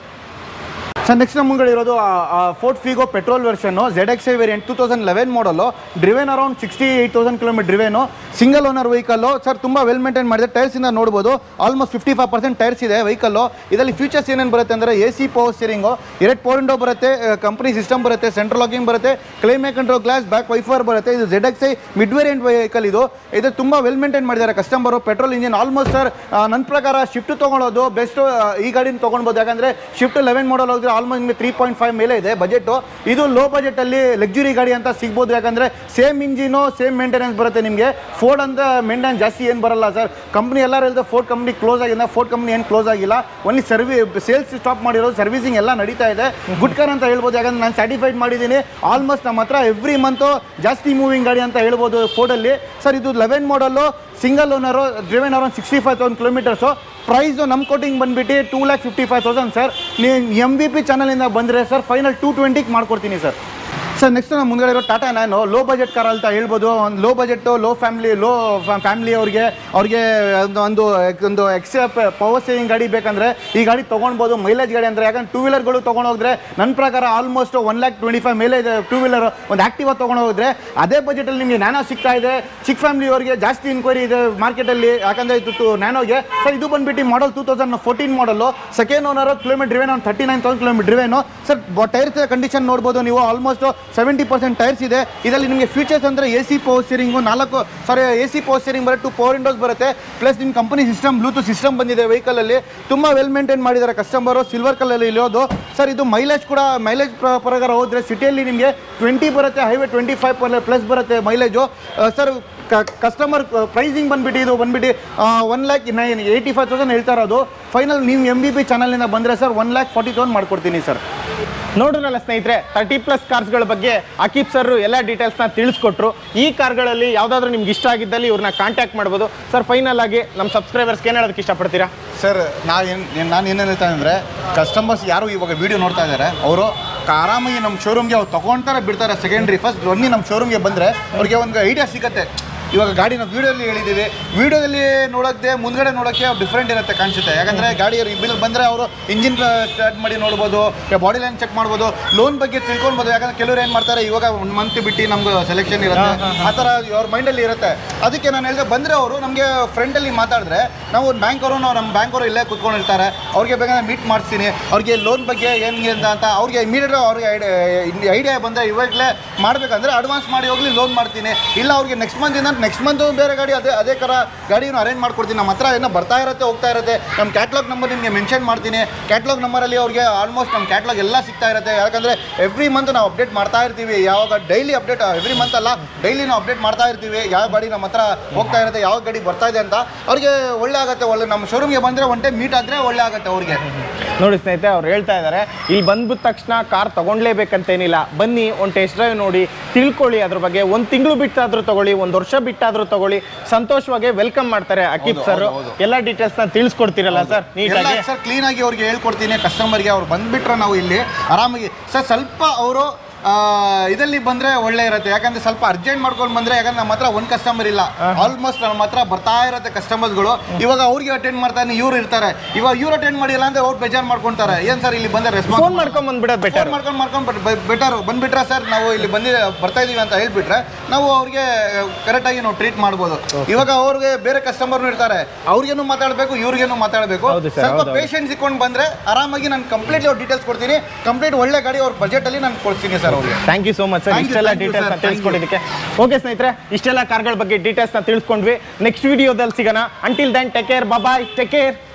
sir next ನಮ್ಮ ಮುಂಗಡೆ ಇರೋದು Ford Figo petrol version Z X I variant two thousand eleven model driven around sixty eight thousand kilometre driven single owner vehicle sir ತುಂಬ well maintain ಮಾಡಿದೆ ಟೈರ್ಸಿಂದ ನೋಡ್ಬೋದು almost fifty five percent tyres ಇದೆ vehicle ಇದರಲ್ಲಿ features ಏನೇನು ಬರುತ್ತೆ ಅಂದರೆ A C power steering ಎರಡು ಪವರ್ ವಿಂಡೋ ಬರುತ್ತೆ ಕಂಪ್ನಿ ಸಿಸ್ಟಮ್ ಬರುತ್ತೆ ಸೆಂಟ್ರಲ್ ಲಾಕಿಂಗ್ ಬರುತ್ತೆ climate control glass back wiper ಬರುತ್ತೆ ಇದು Z X I mid variant vehicle ಇದು ಇದು ತುಂಬ ವೆಲ್ ಮೇಂಟೈನ್ ಮಾಡಿದ್ದಾರೆ customer petrol engine almost sir ನನ್ನ ಪ್ರಕಾರ ಶಿಫ್ಟ್ ತೊಗೊಳೋದು ಬೆಸ್ಟ್ ಈ ಗಾಡಿನ ತೊಗೊಳ್ಬೋದು ಯಾಕಂದರೆ ಶಿಫ್ಟ್ ಲೆವೆನ್ ಮಾಡಲ್ ಹೋದ್ರೆ ಆಲ್ಮೋಸ್ಟ್ ನಿಮಗೆ ತ್ರೀ ಪಾಯಿಂಟ್ ಫೈವ್ ಮೇಲೆ ಇದೆ ಬಜೆಟು ಇದು ಲೋ ಬಜೆಟಲ್ಲಿ ಲಕ್ಸುರಿ ಗಾಡಿ ಅಂತ ಸಿಗ್ಬೋದು ಯಾಕಂದರೆ ಸೇಮ್ ಇಂಜಿನು ಸೇಮ್ ಮೇಂಟೆನೆನ್ಸ್ ಬರುತ್ತೆ ನಿಮಗೆ ಫೋರ್ಡ್ ಅಂತ ಮೇಂಟೆನೆನ್ಸ್ ಜಾಸ್ತಿ ಏನು ಬರಲ್ಲ ಸರ್ ಕಂಪ್ನಿ ಎಲ್ಲರೂ ಹೇಳಿದ್ರೆ ಫೋರ್ಡ್ ಕಂಪ್ನಿ ಕ್ಲೋಸ್ ಆಗಿದೆ ಫೋರ್ಡ್ ಕಂಪ್ನಿ ಏನು ಕ್ಲೋಸ್ ಆಗಿಲ್ಲ ಓನ್ಲಿ ಸರ್ವಿ ಸೇಲ್ಸ್ ಸ್ಟಾಪ್ ಮಾಡಿರೋದು ಸರ್ವಿಸಿಂಗ್ ಎಲ್ಲ ನಡೀತಾ ಇದೆ ಗುಡ್ ಕಾರ್ ಅಂತ ಹೇಳ್ಬೋದು ಯಾಕಂದ್ರೆ ನಾನು ಸ್ಯಾಟಿಫೈಡ್ ಮಾಡಿದ್ದೀನಿ ಆಲ್ಮೋಸ್ಟ್ ನಮ್ಮ ಹತ್ರ ಎವ್ರಿ ಮಂತು ಜಾಸ್ತಿ ಮೂವಿಂಗ್ ಗಾಡಿ ಅಂತ ಹೇಳ್ಬೋದು ಫೋರ್ಡಲ್ಲಿ ಸರ್ ಇದು eleven model single owner driven around sixty five thousand kilometres price ನಮ್ಮ ಕೋಟಿಂಗ್ ಬಂದ್ಬಿಟ್ಟು two lakh fifty five thousand sir ನೀವು ಎಮ್ ಬಿ ಪಿ ಚಾನಲಿಂದ ಬಂದರೆ ಸರ್ ಫೈನಲ್ ಟೂ ಟ್ವೆಂಟಿಗೆ ಮಾಡ್ಕೊಡ್ತೀನಿ ಸರ್ ಸರ್ ನೆಕ್ಸ್ಟ್ ನಮ್ಮ ಮುಂದೆ ಇರೋ Tata Nano low budget car ಅಂತ ಹೇಳ್ಬೋದು ಒಂದು low budget low family low family ಅವ್ರಿಗೆ ಅವ್ರಿಗೆ ಒಂದು ಒಂದು ಒಂದು ಎಕ್ಸ್ಟ್ರಾ ಪವರ್ ಸೇವಿಂಗ್ ಗಾಡಿ ಬೇಕಂದ್ರೆ ಈ ಗಾಡಿ ತೊಗೊಳ್ಬೋದು ಮೈಲೇಜ್ ಗಾಡಿ ಅಂದರೆ ಯಾಕಂದ್ರೆ ಟೂ ವೀಲರ್ಗಳು ತೊಗೊಂಡೋದ್ರೆ ನನ್ನ ಪ್ರಕಾರ almost one lakh twenty five ಮೇಲೆ ಇದೆ ಟೂ ವೀಲರ್ ಒಂದು ಆ್ಯಕ್ಟಿವಾ ತೊಗೊಂಡೋಗಿದ್ರೆ ಅದೇ ಬಜೆಟಲ್ಲಿ ನಿಮಗೆ ನ್ಯಾನೋ ಸಿಗ್ತಾ ಇದೆ ಚಿಕ್ಕ ಫ್ಯಾಮಿಲಿ ಅವರಿಗೆ ಜಾಸ್ತಿ ಇನ್ಕ್ವೈರಿ ಇದೆ ಮಾರ್ಕೆಟಲ್ಲಿ ಯಾಕಂದರೆ ಇದು ನ್ಯಾನೋಗೆ ಸರ್ ಇದು ಬಂದ್ಬಿಟ್ಟು model two thousand fourteen model second owner kilometre driven ಒಂದು thirty nine thousand kilometre driven sir tyres condition ನೋಡ್ಬೋದು ನೀವು ಆಲ್ಮೋಸ್ಟ್ ಸೆವೆಂಟಿ ಪರ್ಸೆಂಟ್ ಟೈರ್ಸ್ ಇದೆ ಇದರಲ್ಲಿ ನಿಮಗೆ ಫೀಚರ್ಸ್ ಅಂದರೆ ಎ ಸಿ ಪವರ್ ಸ್ಟೀರಿಂಗು ನಾಲ್ಕು sorry A C power steering ಬರುತ್ತೆ two power windows ಬರುತ್ತೆ ಪ್ಲಸ್ ನಿಮ್ಮ ಕಂಪನಿ ಸಿಸ್ಟಮ್ ಬ್ಲೂಟೂತ್ ಸಿಸ್ಟಮ್ ಬಂದಿದೆ ವೆಹಿಕಲಲ್ಲಿ ತುಂಬ ವೆಲ್ ಮೇಂಟೈನ್ ಮಾಡಿದ್ದಾರೆ ಕಸ್ಟಮರು ಸಿಲ್ವರ್ ಕಲರಲ್ಲಿ ಇರೋದು ಸರ್ ಇದು ಮೈಲೇಜ್ ಕೂಡ ಮೈಲೇಜ್ ಪ್ರಕಾರ ಹೋದರೆ ಸಿಟಿಯಲ್ಲಿ ನಿಮಗೆ ಟ್ವೆಂಟಿ ಬರುತ್ತೆ ಹೈವೇ ಟ್ವೆಂಟಿ ಫೈವ್ ಪ್ಲಸ್ ಬರುತ್ತೆ ಮೈಲೇಜು ಸರ್ ಕಸ್ಟಮರ್ ಪ್ರೈಸಿಂಗ್ ಬಂದ್ಬಿಟ್ಟು ಇದು ಬಂದ್ಬಿಟ್ಟು one lakh nine eighty five thousand ಹೇಳ್ತಾ ಇರೋದು ಫೈನಲ್ ನೀವು ಎಮ್ ಬಿ ಪಿ ಚಾನಲಿಂದ ಬಂದರೆ sir one lakh forty thousand ಮಾಡ್ಕೊಡ್ತೀನಿ ಸರ್ ನೋಡ್ರಲ್ಲ ಸ್ನೇಹಿತರೆ ತರ್ಟಿ ಪ್ಲಸ್ ಕಾರ್ಸ್ಗಳ ಬಗ್ಗೆ ಅಕೀಬ್ ಸರ್ ಎಲ್ಲ ಡೀಟೇಲ್ಸ್ನ ತಿಳಿಸ್ಕೊಟ್ರು ಈ ಕಾರ್ಗಳಲ್ಲಿ ಯಾವುದಾದ್ರೂ ನಿಮ್ಗೆ ಇಷ್ಟ ಆಗಿದ್ದಲ್ಲಿ ಇವ್ರನ್ನ ಕಾಂಟ್ಯಾಕ್ಟ್ ಮಾಡ್ಬೋದು ಸರ್ ಫೈನಲ್ ಆಗಿ ನಮ್ಮ ಸಬ್ಸ್ಕ್ರೈಬರ್ಸ್ಗೆ ಏನು ಹೇಳೋದಕ್ಕೆ ಇಷ್ಟಪಡ್ತೀರಾ ಸರ್ ನಾವೇನು ನಾನು ಏನೇನು ಹೇಳ್ತಾ ಅಂದರೆ ಕಸ್ಟಮರ್ಸ್ ಯಾರು ಇವಾಗ ವಿಡಿಯೋ ನೋಡ್ತಾ ಇದ್ದಾರೆ ಅವರು ಆರಾಮಾಗಿ ನಮ್ಮ ಶೋರೂಮ್ಗೆ ಅವ್ರು ತೊಗೊಳ್ತಾರೆ ಬಿಡ್ತಾರೆ ಸೆಕೆಂಡ್ರಿ ಫಸ್ಟ್ ಬನ್ನಿ ನಮ್ಮ ಶೋರೂಮ್ಗೆ ಬಂದರೆ ಅವ್ರಿಗೆ ಒಂದು ಐಡಿಯಾ ಸಿಗುತ್ತೆ ಇವಾಗ ಗಾಡಿ ನಾವು ವೀಡಿಯೋದಲ್ಲಿ ಹೇಳಿದ್ದೀವಿ ವೀಡಿಯೋದಲ್ಲಿ ನೋಡೋಕ್ಕೆ ಮುಂದ್ಗಡೆ ನೋಡೋಕ್ಕೆ ಡಿಫ್ರೆಂಟ್ ಇರುತ್ತೆ ಕಾಣಿಸುತ್ತೆ ಯಾಕಂದರೆ ಗಾಡಿ ಬಿಲ್ ಬಂದರೆ ಅವರು ಇಂಜಿನ್ ಸ್ಟಾರ್ಟ್ ಮಾಡಿ ನೋಡ್ಬೋದು ಬಾಡಿ ಲೈನ್ ಚೆಕ್ ಮಾಡ್ಬೋದು ಲೋನ್ ಬಗ್ಗೆ ತಿಳ್ಕೊಳ್ಬೋದು ಯಾಕಂದ್ರೆ ಕೆಲವರು ಏನು ಮಾಡ್ತಾರೆ ಇವಾಗ ಒಂದು ಮಂತ್ ಬಿಟ್ಟು ನಮ್ಗೆ ಸೆಲೆಕ್ಷನ್ ಇರುತ್ತೆ ಆ ಥರ ಅವ್ರ ಮೈಂಡಲ್ಲಿ ಇರುತ್ತೆ ಅದಕ್ಕೆ ನಾನು ಹೇಳಿದೆ ಬಂದರೆ ಅವರು ನಮಗೆ ಫ್ರೆಂಡಲ್ಲಿ ಮಾತಾಡಿದ್ರೆ ನಾವು ಬ್ಯಾಂಕ್ ಅವರು ನಾವು ನಮ್ಮ ಬ್ಯಾಂಕ್ ಅವರು ಇಲ್ಲೇ ಕುತ್ಕೊಂಡಿರ್ತಾರೆ ಅವ್ರಿಗೆ ಬೇಕಾದ್ರೆ ಮೀಟ್ ಮಾಡಿಸ್ತೀನಿ ಅವ್ರಿಗೆ ಲೋನ್ ಬಗ್ಗೆ ಹೆಂಗೆ ಅಂತ ಅಂತ ಅವ್ರಿಗೆ ಇಮಿಡಿಯೇಟ್ ಅವ್ರಿಗೆ ಐಡಿಯಾ ಬಂದರೆ ಇವಾಗಲೇ ಮಾಡಬೇಕಂದ್ರೆ ಅಡ್ವಾನ್ಸ್ ಮಾಡಿ ಹೋಗ್ಲಿ ಲೋನ್ ಮಾಡ್ತೀನಿ ಇಲ್ಲ ಅವ್ರಿಗೆ ನೆಕ್ಸ್ಟ್ ಮಂತಿಂದ ನೆಕ್ಸ್ಟ್ ಮಂತ್ ಬೇರೆ ಗಾಡಿ ಅದೇ ಅದೇ ಥರ ಗಾಡಿನ ಅರೇಂಜ್ ಮಾಡ್ಕೊಡ್ತೀನಿ ನಮ್ಮ ಹತ್ರ ಏನೋ ಬರ್ತಾ ಇರುತ್ತೆ ಹೋಗ್ತಾ ಇರುತ್ತೆ ನಮ್ಮ ಕ್ಯಾಟ್ಲಾಗ್ ನಂಬರ್ ನಿಮಗೆ ಮೆನ್ಷನ್ ಮಾಡ್ತೀನಿ ಕ್ಯಾಟ್ಲಾಗ್ ನಂಬರಲ್ಲಿ ಅವ್ರಿಗೆ ಆಲ್ಮೋಸ್ಟ್ ನಮ್ಮ ಕ್ಯಾಟ್ಲಾಗ್ ಎಲ್ಲ ಸಿಗ್ತಾ ಇರುತ್ತೆ ಯಾಕಂದರೆ ಎವ್ರಿ ಮಂತ್ ನಾವು ಅಪ್ಡೇಟ್ ಮಾಡ್ತಾ ಇರ್ತೀವಿ ಯಾವಾಗ ಡೈಲಿ ಅಪ್ಡೇಟ್ ಎವ್ರಿ ಮಂತ್ ಅಲ್ಲ ಡೈಲಿ ನಾವು ಅಪ್ಡೇಟ್ ಮಾಡ್ತಾ ಇರ್ತೀವಿ ಯಾವ ಗಾಡಿ ನಮ್ಮ ಹತ್ರ ಹೋಗ್ತಾ ಇರುತ್ತೆ ಯಾವ ಗಾಡಿ ಬರ್ತಾ ಇದೆ ಅಂತ ಅವ್ರಿಗೆ ಒಳ್ಳೆ ಆಗುತ್ತೆ ಒಳ್ಳೆ ನಮ್ಮ ಶೋರೂಮ್ಗೆ ಬಂದರೆ ಒನ್ ಟೈಮ್ ಮೀಟ್ ಆದರೆ ಒಳ್ಳೆ ಆಗುತ್ತೆ ಅವ್ರಿಗೆ ನೋಡಿ ಸ್ನೇಹಿತರೆ ಅವ್ರು ಹೇಳ್ತಾ ಇದ್ದಾರೆ ಇಲ್ಲಿ ಬಂದ್ಬಿಟ್ಟ ತಕ್ಷಣ ಕಾರ್ ತಗೊಂಡ್ಲೇಬೇಕಂತೇನಿಲ್ಲ ಬನ್ನಿ ಒಂದು ಟೆಸ್ಟ್ ಡ್ರೈವ್ ನೋಡಿ ತಿಳ್ಕೊಳ್ಳಿ ಅದ್ರ ಬಗ್ಗೆ ಒಂದು ತಿಂಗಳು ಬಿಟ್ಟಾದ್ರೂ ತಗೊಳ್ಳಿ ಒಂದು ವರ್ಷ ಬಿಟ್ಟು ಬಿಟ್ಟಾದ್ರೂ ತಗೊಳ್ಳಿ ಸಂತೋಷವಾಗಿ ವೆಲ್ಕಮ್ ಮಾಡ್ತಾರೆ ಅಕೀಬ್ ಹೌದು, ಸರ್ ಹೌದು, ಹೌದು. ಎಲ್ಲ ಡೀಟೇಲ್ಸ್ ನ ತಿಳಿಸ್ಕೊಡ್ತೀರಲ್ಲ ಸರ್ ಎಲ್ಲ ನೀಟಾಗಿ ಸರ್ ಕ್ಲೀನ್ ಆಗಿ ಅವ್ರಿಗೆ ಹೇಳ್ಕೊಡ್ತೀನಿ ಕಸ್ಟಮರ್ಗೆ ಅವ್ರು ಬಂದ್ಬಿಟ್ರೆ ನಾವು ಇಲ್ಲಿ ಆರಾಮಾಗಿ ಸರ್ ಸ್ವಲ್ಪ ಅವರು ಇದರಲ್ಲಿ ಬಂದ್ರೆ ಒಳ್ಳೆ ಇರುತ್ತೆ ಯಾಕಂದ್ರೆ ಸ್ವಲ್ಪ ಅರ್ಜೆಂಟ್ ಮಾಡ್ಕೊಂಡು ಬಂದ್ರೆ ಯಾಕಂದ್ರೆ ನಮ್ಮ ಹತ್ರ ಒಂದ್ ಕಸ್ಟಮರ್ ಇಲ್ಲ ಆಲ್ಮೋಸ್ಟ್ ನಮ್ಮ ಹತ್ರ ಬರ್ತಾ ಇರುತ್ತೆ ಕಸ್ಟಮರ್ಸ್ಗಳು ಇವಾಗ ಅವ್ರಿಗೆ ಅಟೆಂಡ್ ಮಾಡ್ತಾನೆ ಇವ್ರು ಇರ್ತಾರೆ ಇವಾಗ ಇವ್ರು ಅಟೆಂಡ್ ಮಾಡಿಲ್ಲ ಅಂದ್ರೆ ಅವ್ರು ಬೇಜಾರ್ ಮಾಡ್ಕೊಂತಾರೆ ಏನ್ ಸರ್ ಇಲ್ಲಿ ಬಂದ್ರೆ ರೆಸ್ಪಾನ್ಸ್ ಫೋನ್ ಮಾಡ್ಕೊಂಡ್ ಬಂದ್ಬಿಡೋದು ಬೆಟರ್ ಫೋನ್ ಮಾಡ್ಕೊಂಡು ಮಾಡ್ಕೊಂಡು ಬೆಟರ್ ಬಂದ್ಬಿಟ್ರೆ ಸರ್ ನಾವು ಇಲ್ಲಿ ಬಂದಿ ಬರ್ತಾ ಇದೀವಿ ಅಂತ ಹೇಳ್ಬಿಟ್ರೆ ನಾವು ಅವ್ರಿಗೆ ಕರೆಕ್ಟ್ ಆಗಿ ನಾವು ಟ್ರೀಟ್ ಮಾಡ್ಬೋದು ಇವಾಗ ಅವ್ರಿಗೆ ಬೇರೆ ಕಸ್ಟಮರ್ನು ಇರ್ತಾರೆ ಅವ್ರಿಗೇನು ಮಾತಾಡಬೇಕು ಇವ್ರಿಗೇನು ಮಾತಾಡಬೇಕು ಹೌದು sir, ಸ್ವಲ್ಪ ಹೌದು, ಹೌದು. ಪೇಷನ್ಸ್ ಇಟ್ಕೊಂಡು ಬಂದ್ರೆ ಆರಾಮಾಗಿ ನಾನು ಕಂಪ್ಲೀಟ್ ಅವ್ರ ಡೀಟೇಲ್ಸ್ ಕೊಡ್ತೀನಿ ಕಂಪ್ಲೀಟ್ ಒಳ್ಳೆ ಗಾಡಿ ಅವ್ರ ಬಜೆಟ್ ಅಲ್ಲಿ ನಾನು ಕೊಡ್ತೀನಿ ಸರ್ ಅವ್ರಿಗೆ thank you so much sir Thank you, ಇಷ್ಟೆಲ್ಲ thank you, ಡೀಟೇಲ್ಸ್ sir. ನ ತಿಳಿಸ್ಕೊಟ್ಟಿದ್ದಕ್ಕೆ ಓಕೆ ಸ್ನೇಹಿತರೆ ಇಷ್ಟೆಲ್ಲ ಕಾರ್ಗಳ ಬಗ್ಗೆ ಡೀಟೇಲ್ಸ್ ನ ತಿಳಿಸ್ಕೊಂಡ್ವಿ ನೆಕ್ಸ್ಟ್ ವಿಡಿಯೋದಲ್ಲಿ ಸಿಗೋಣ until then take care bye take care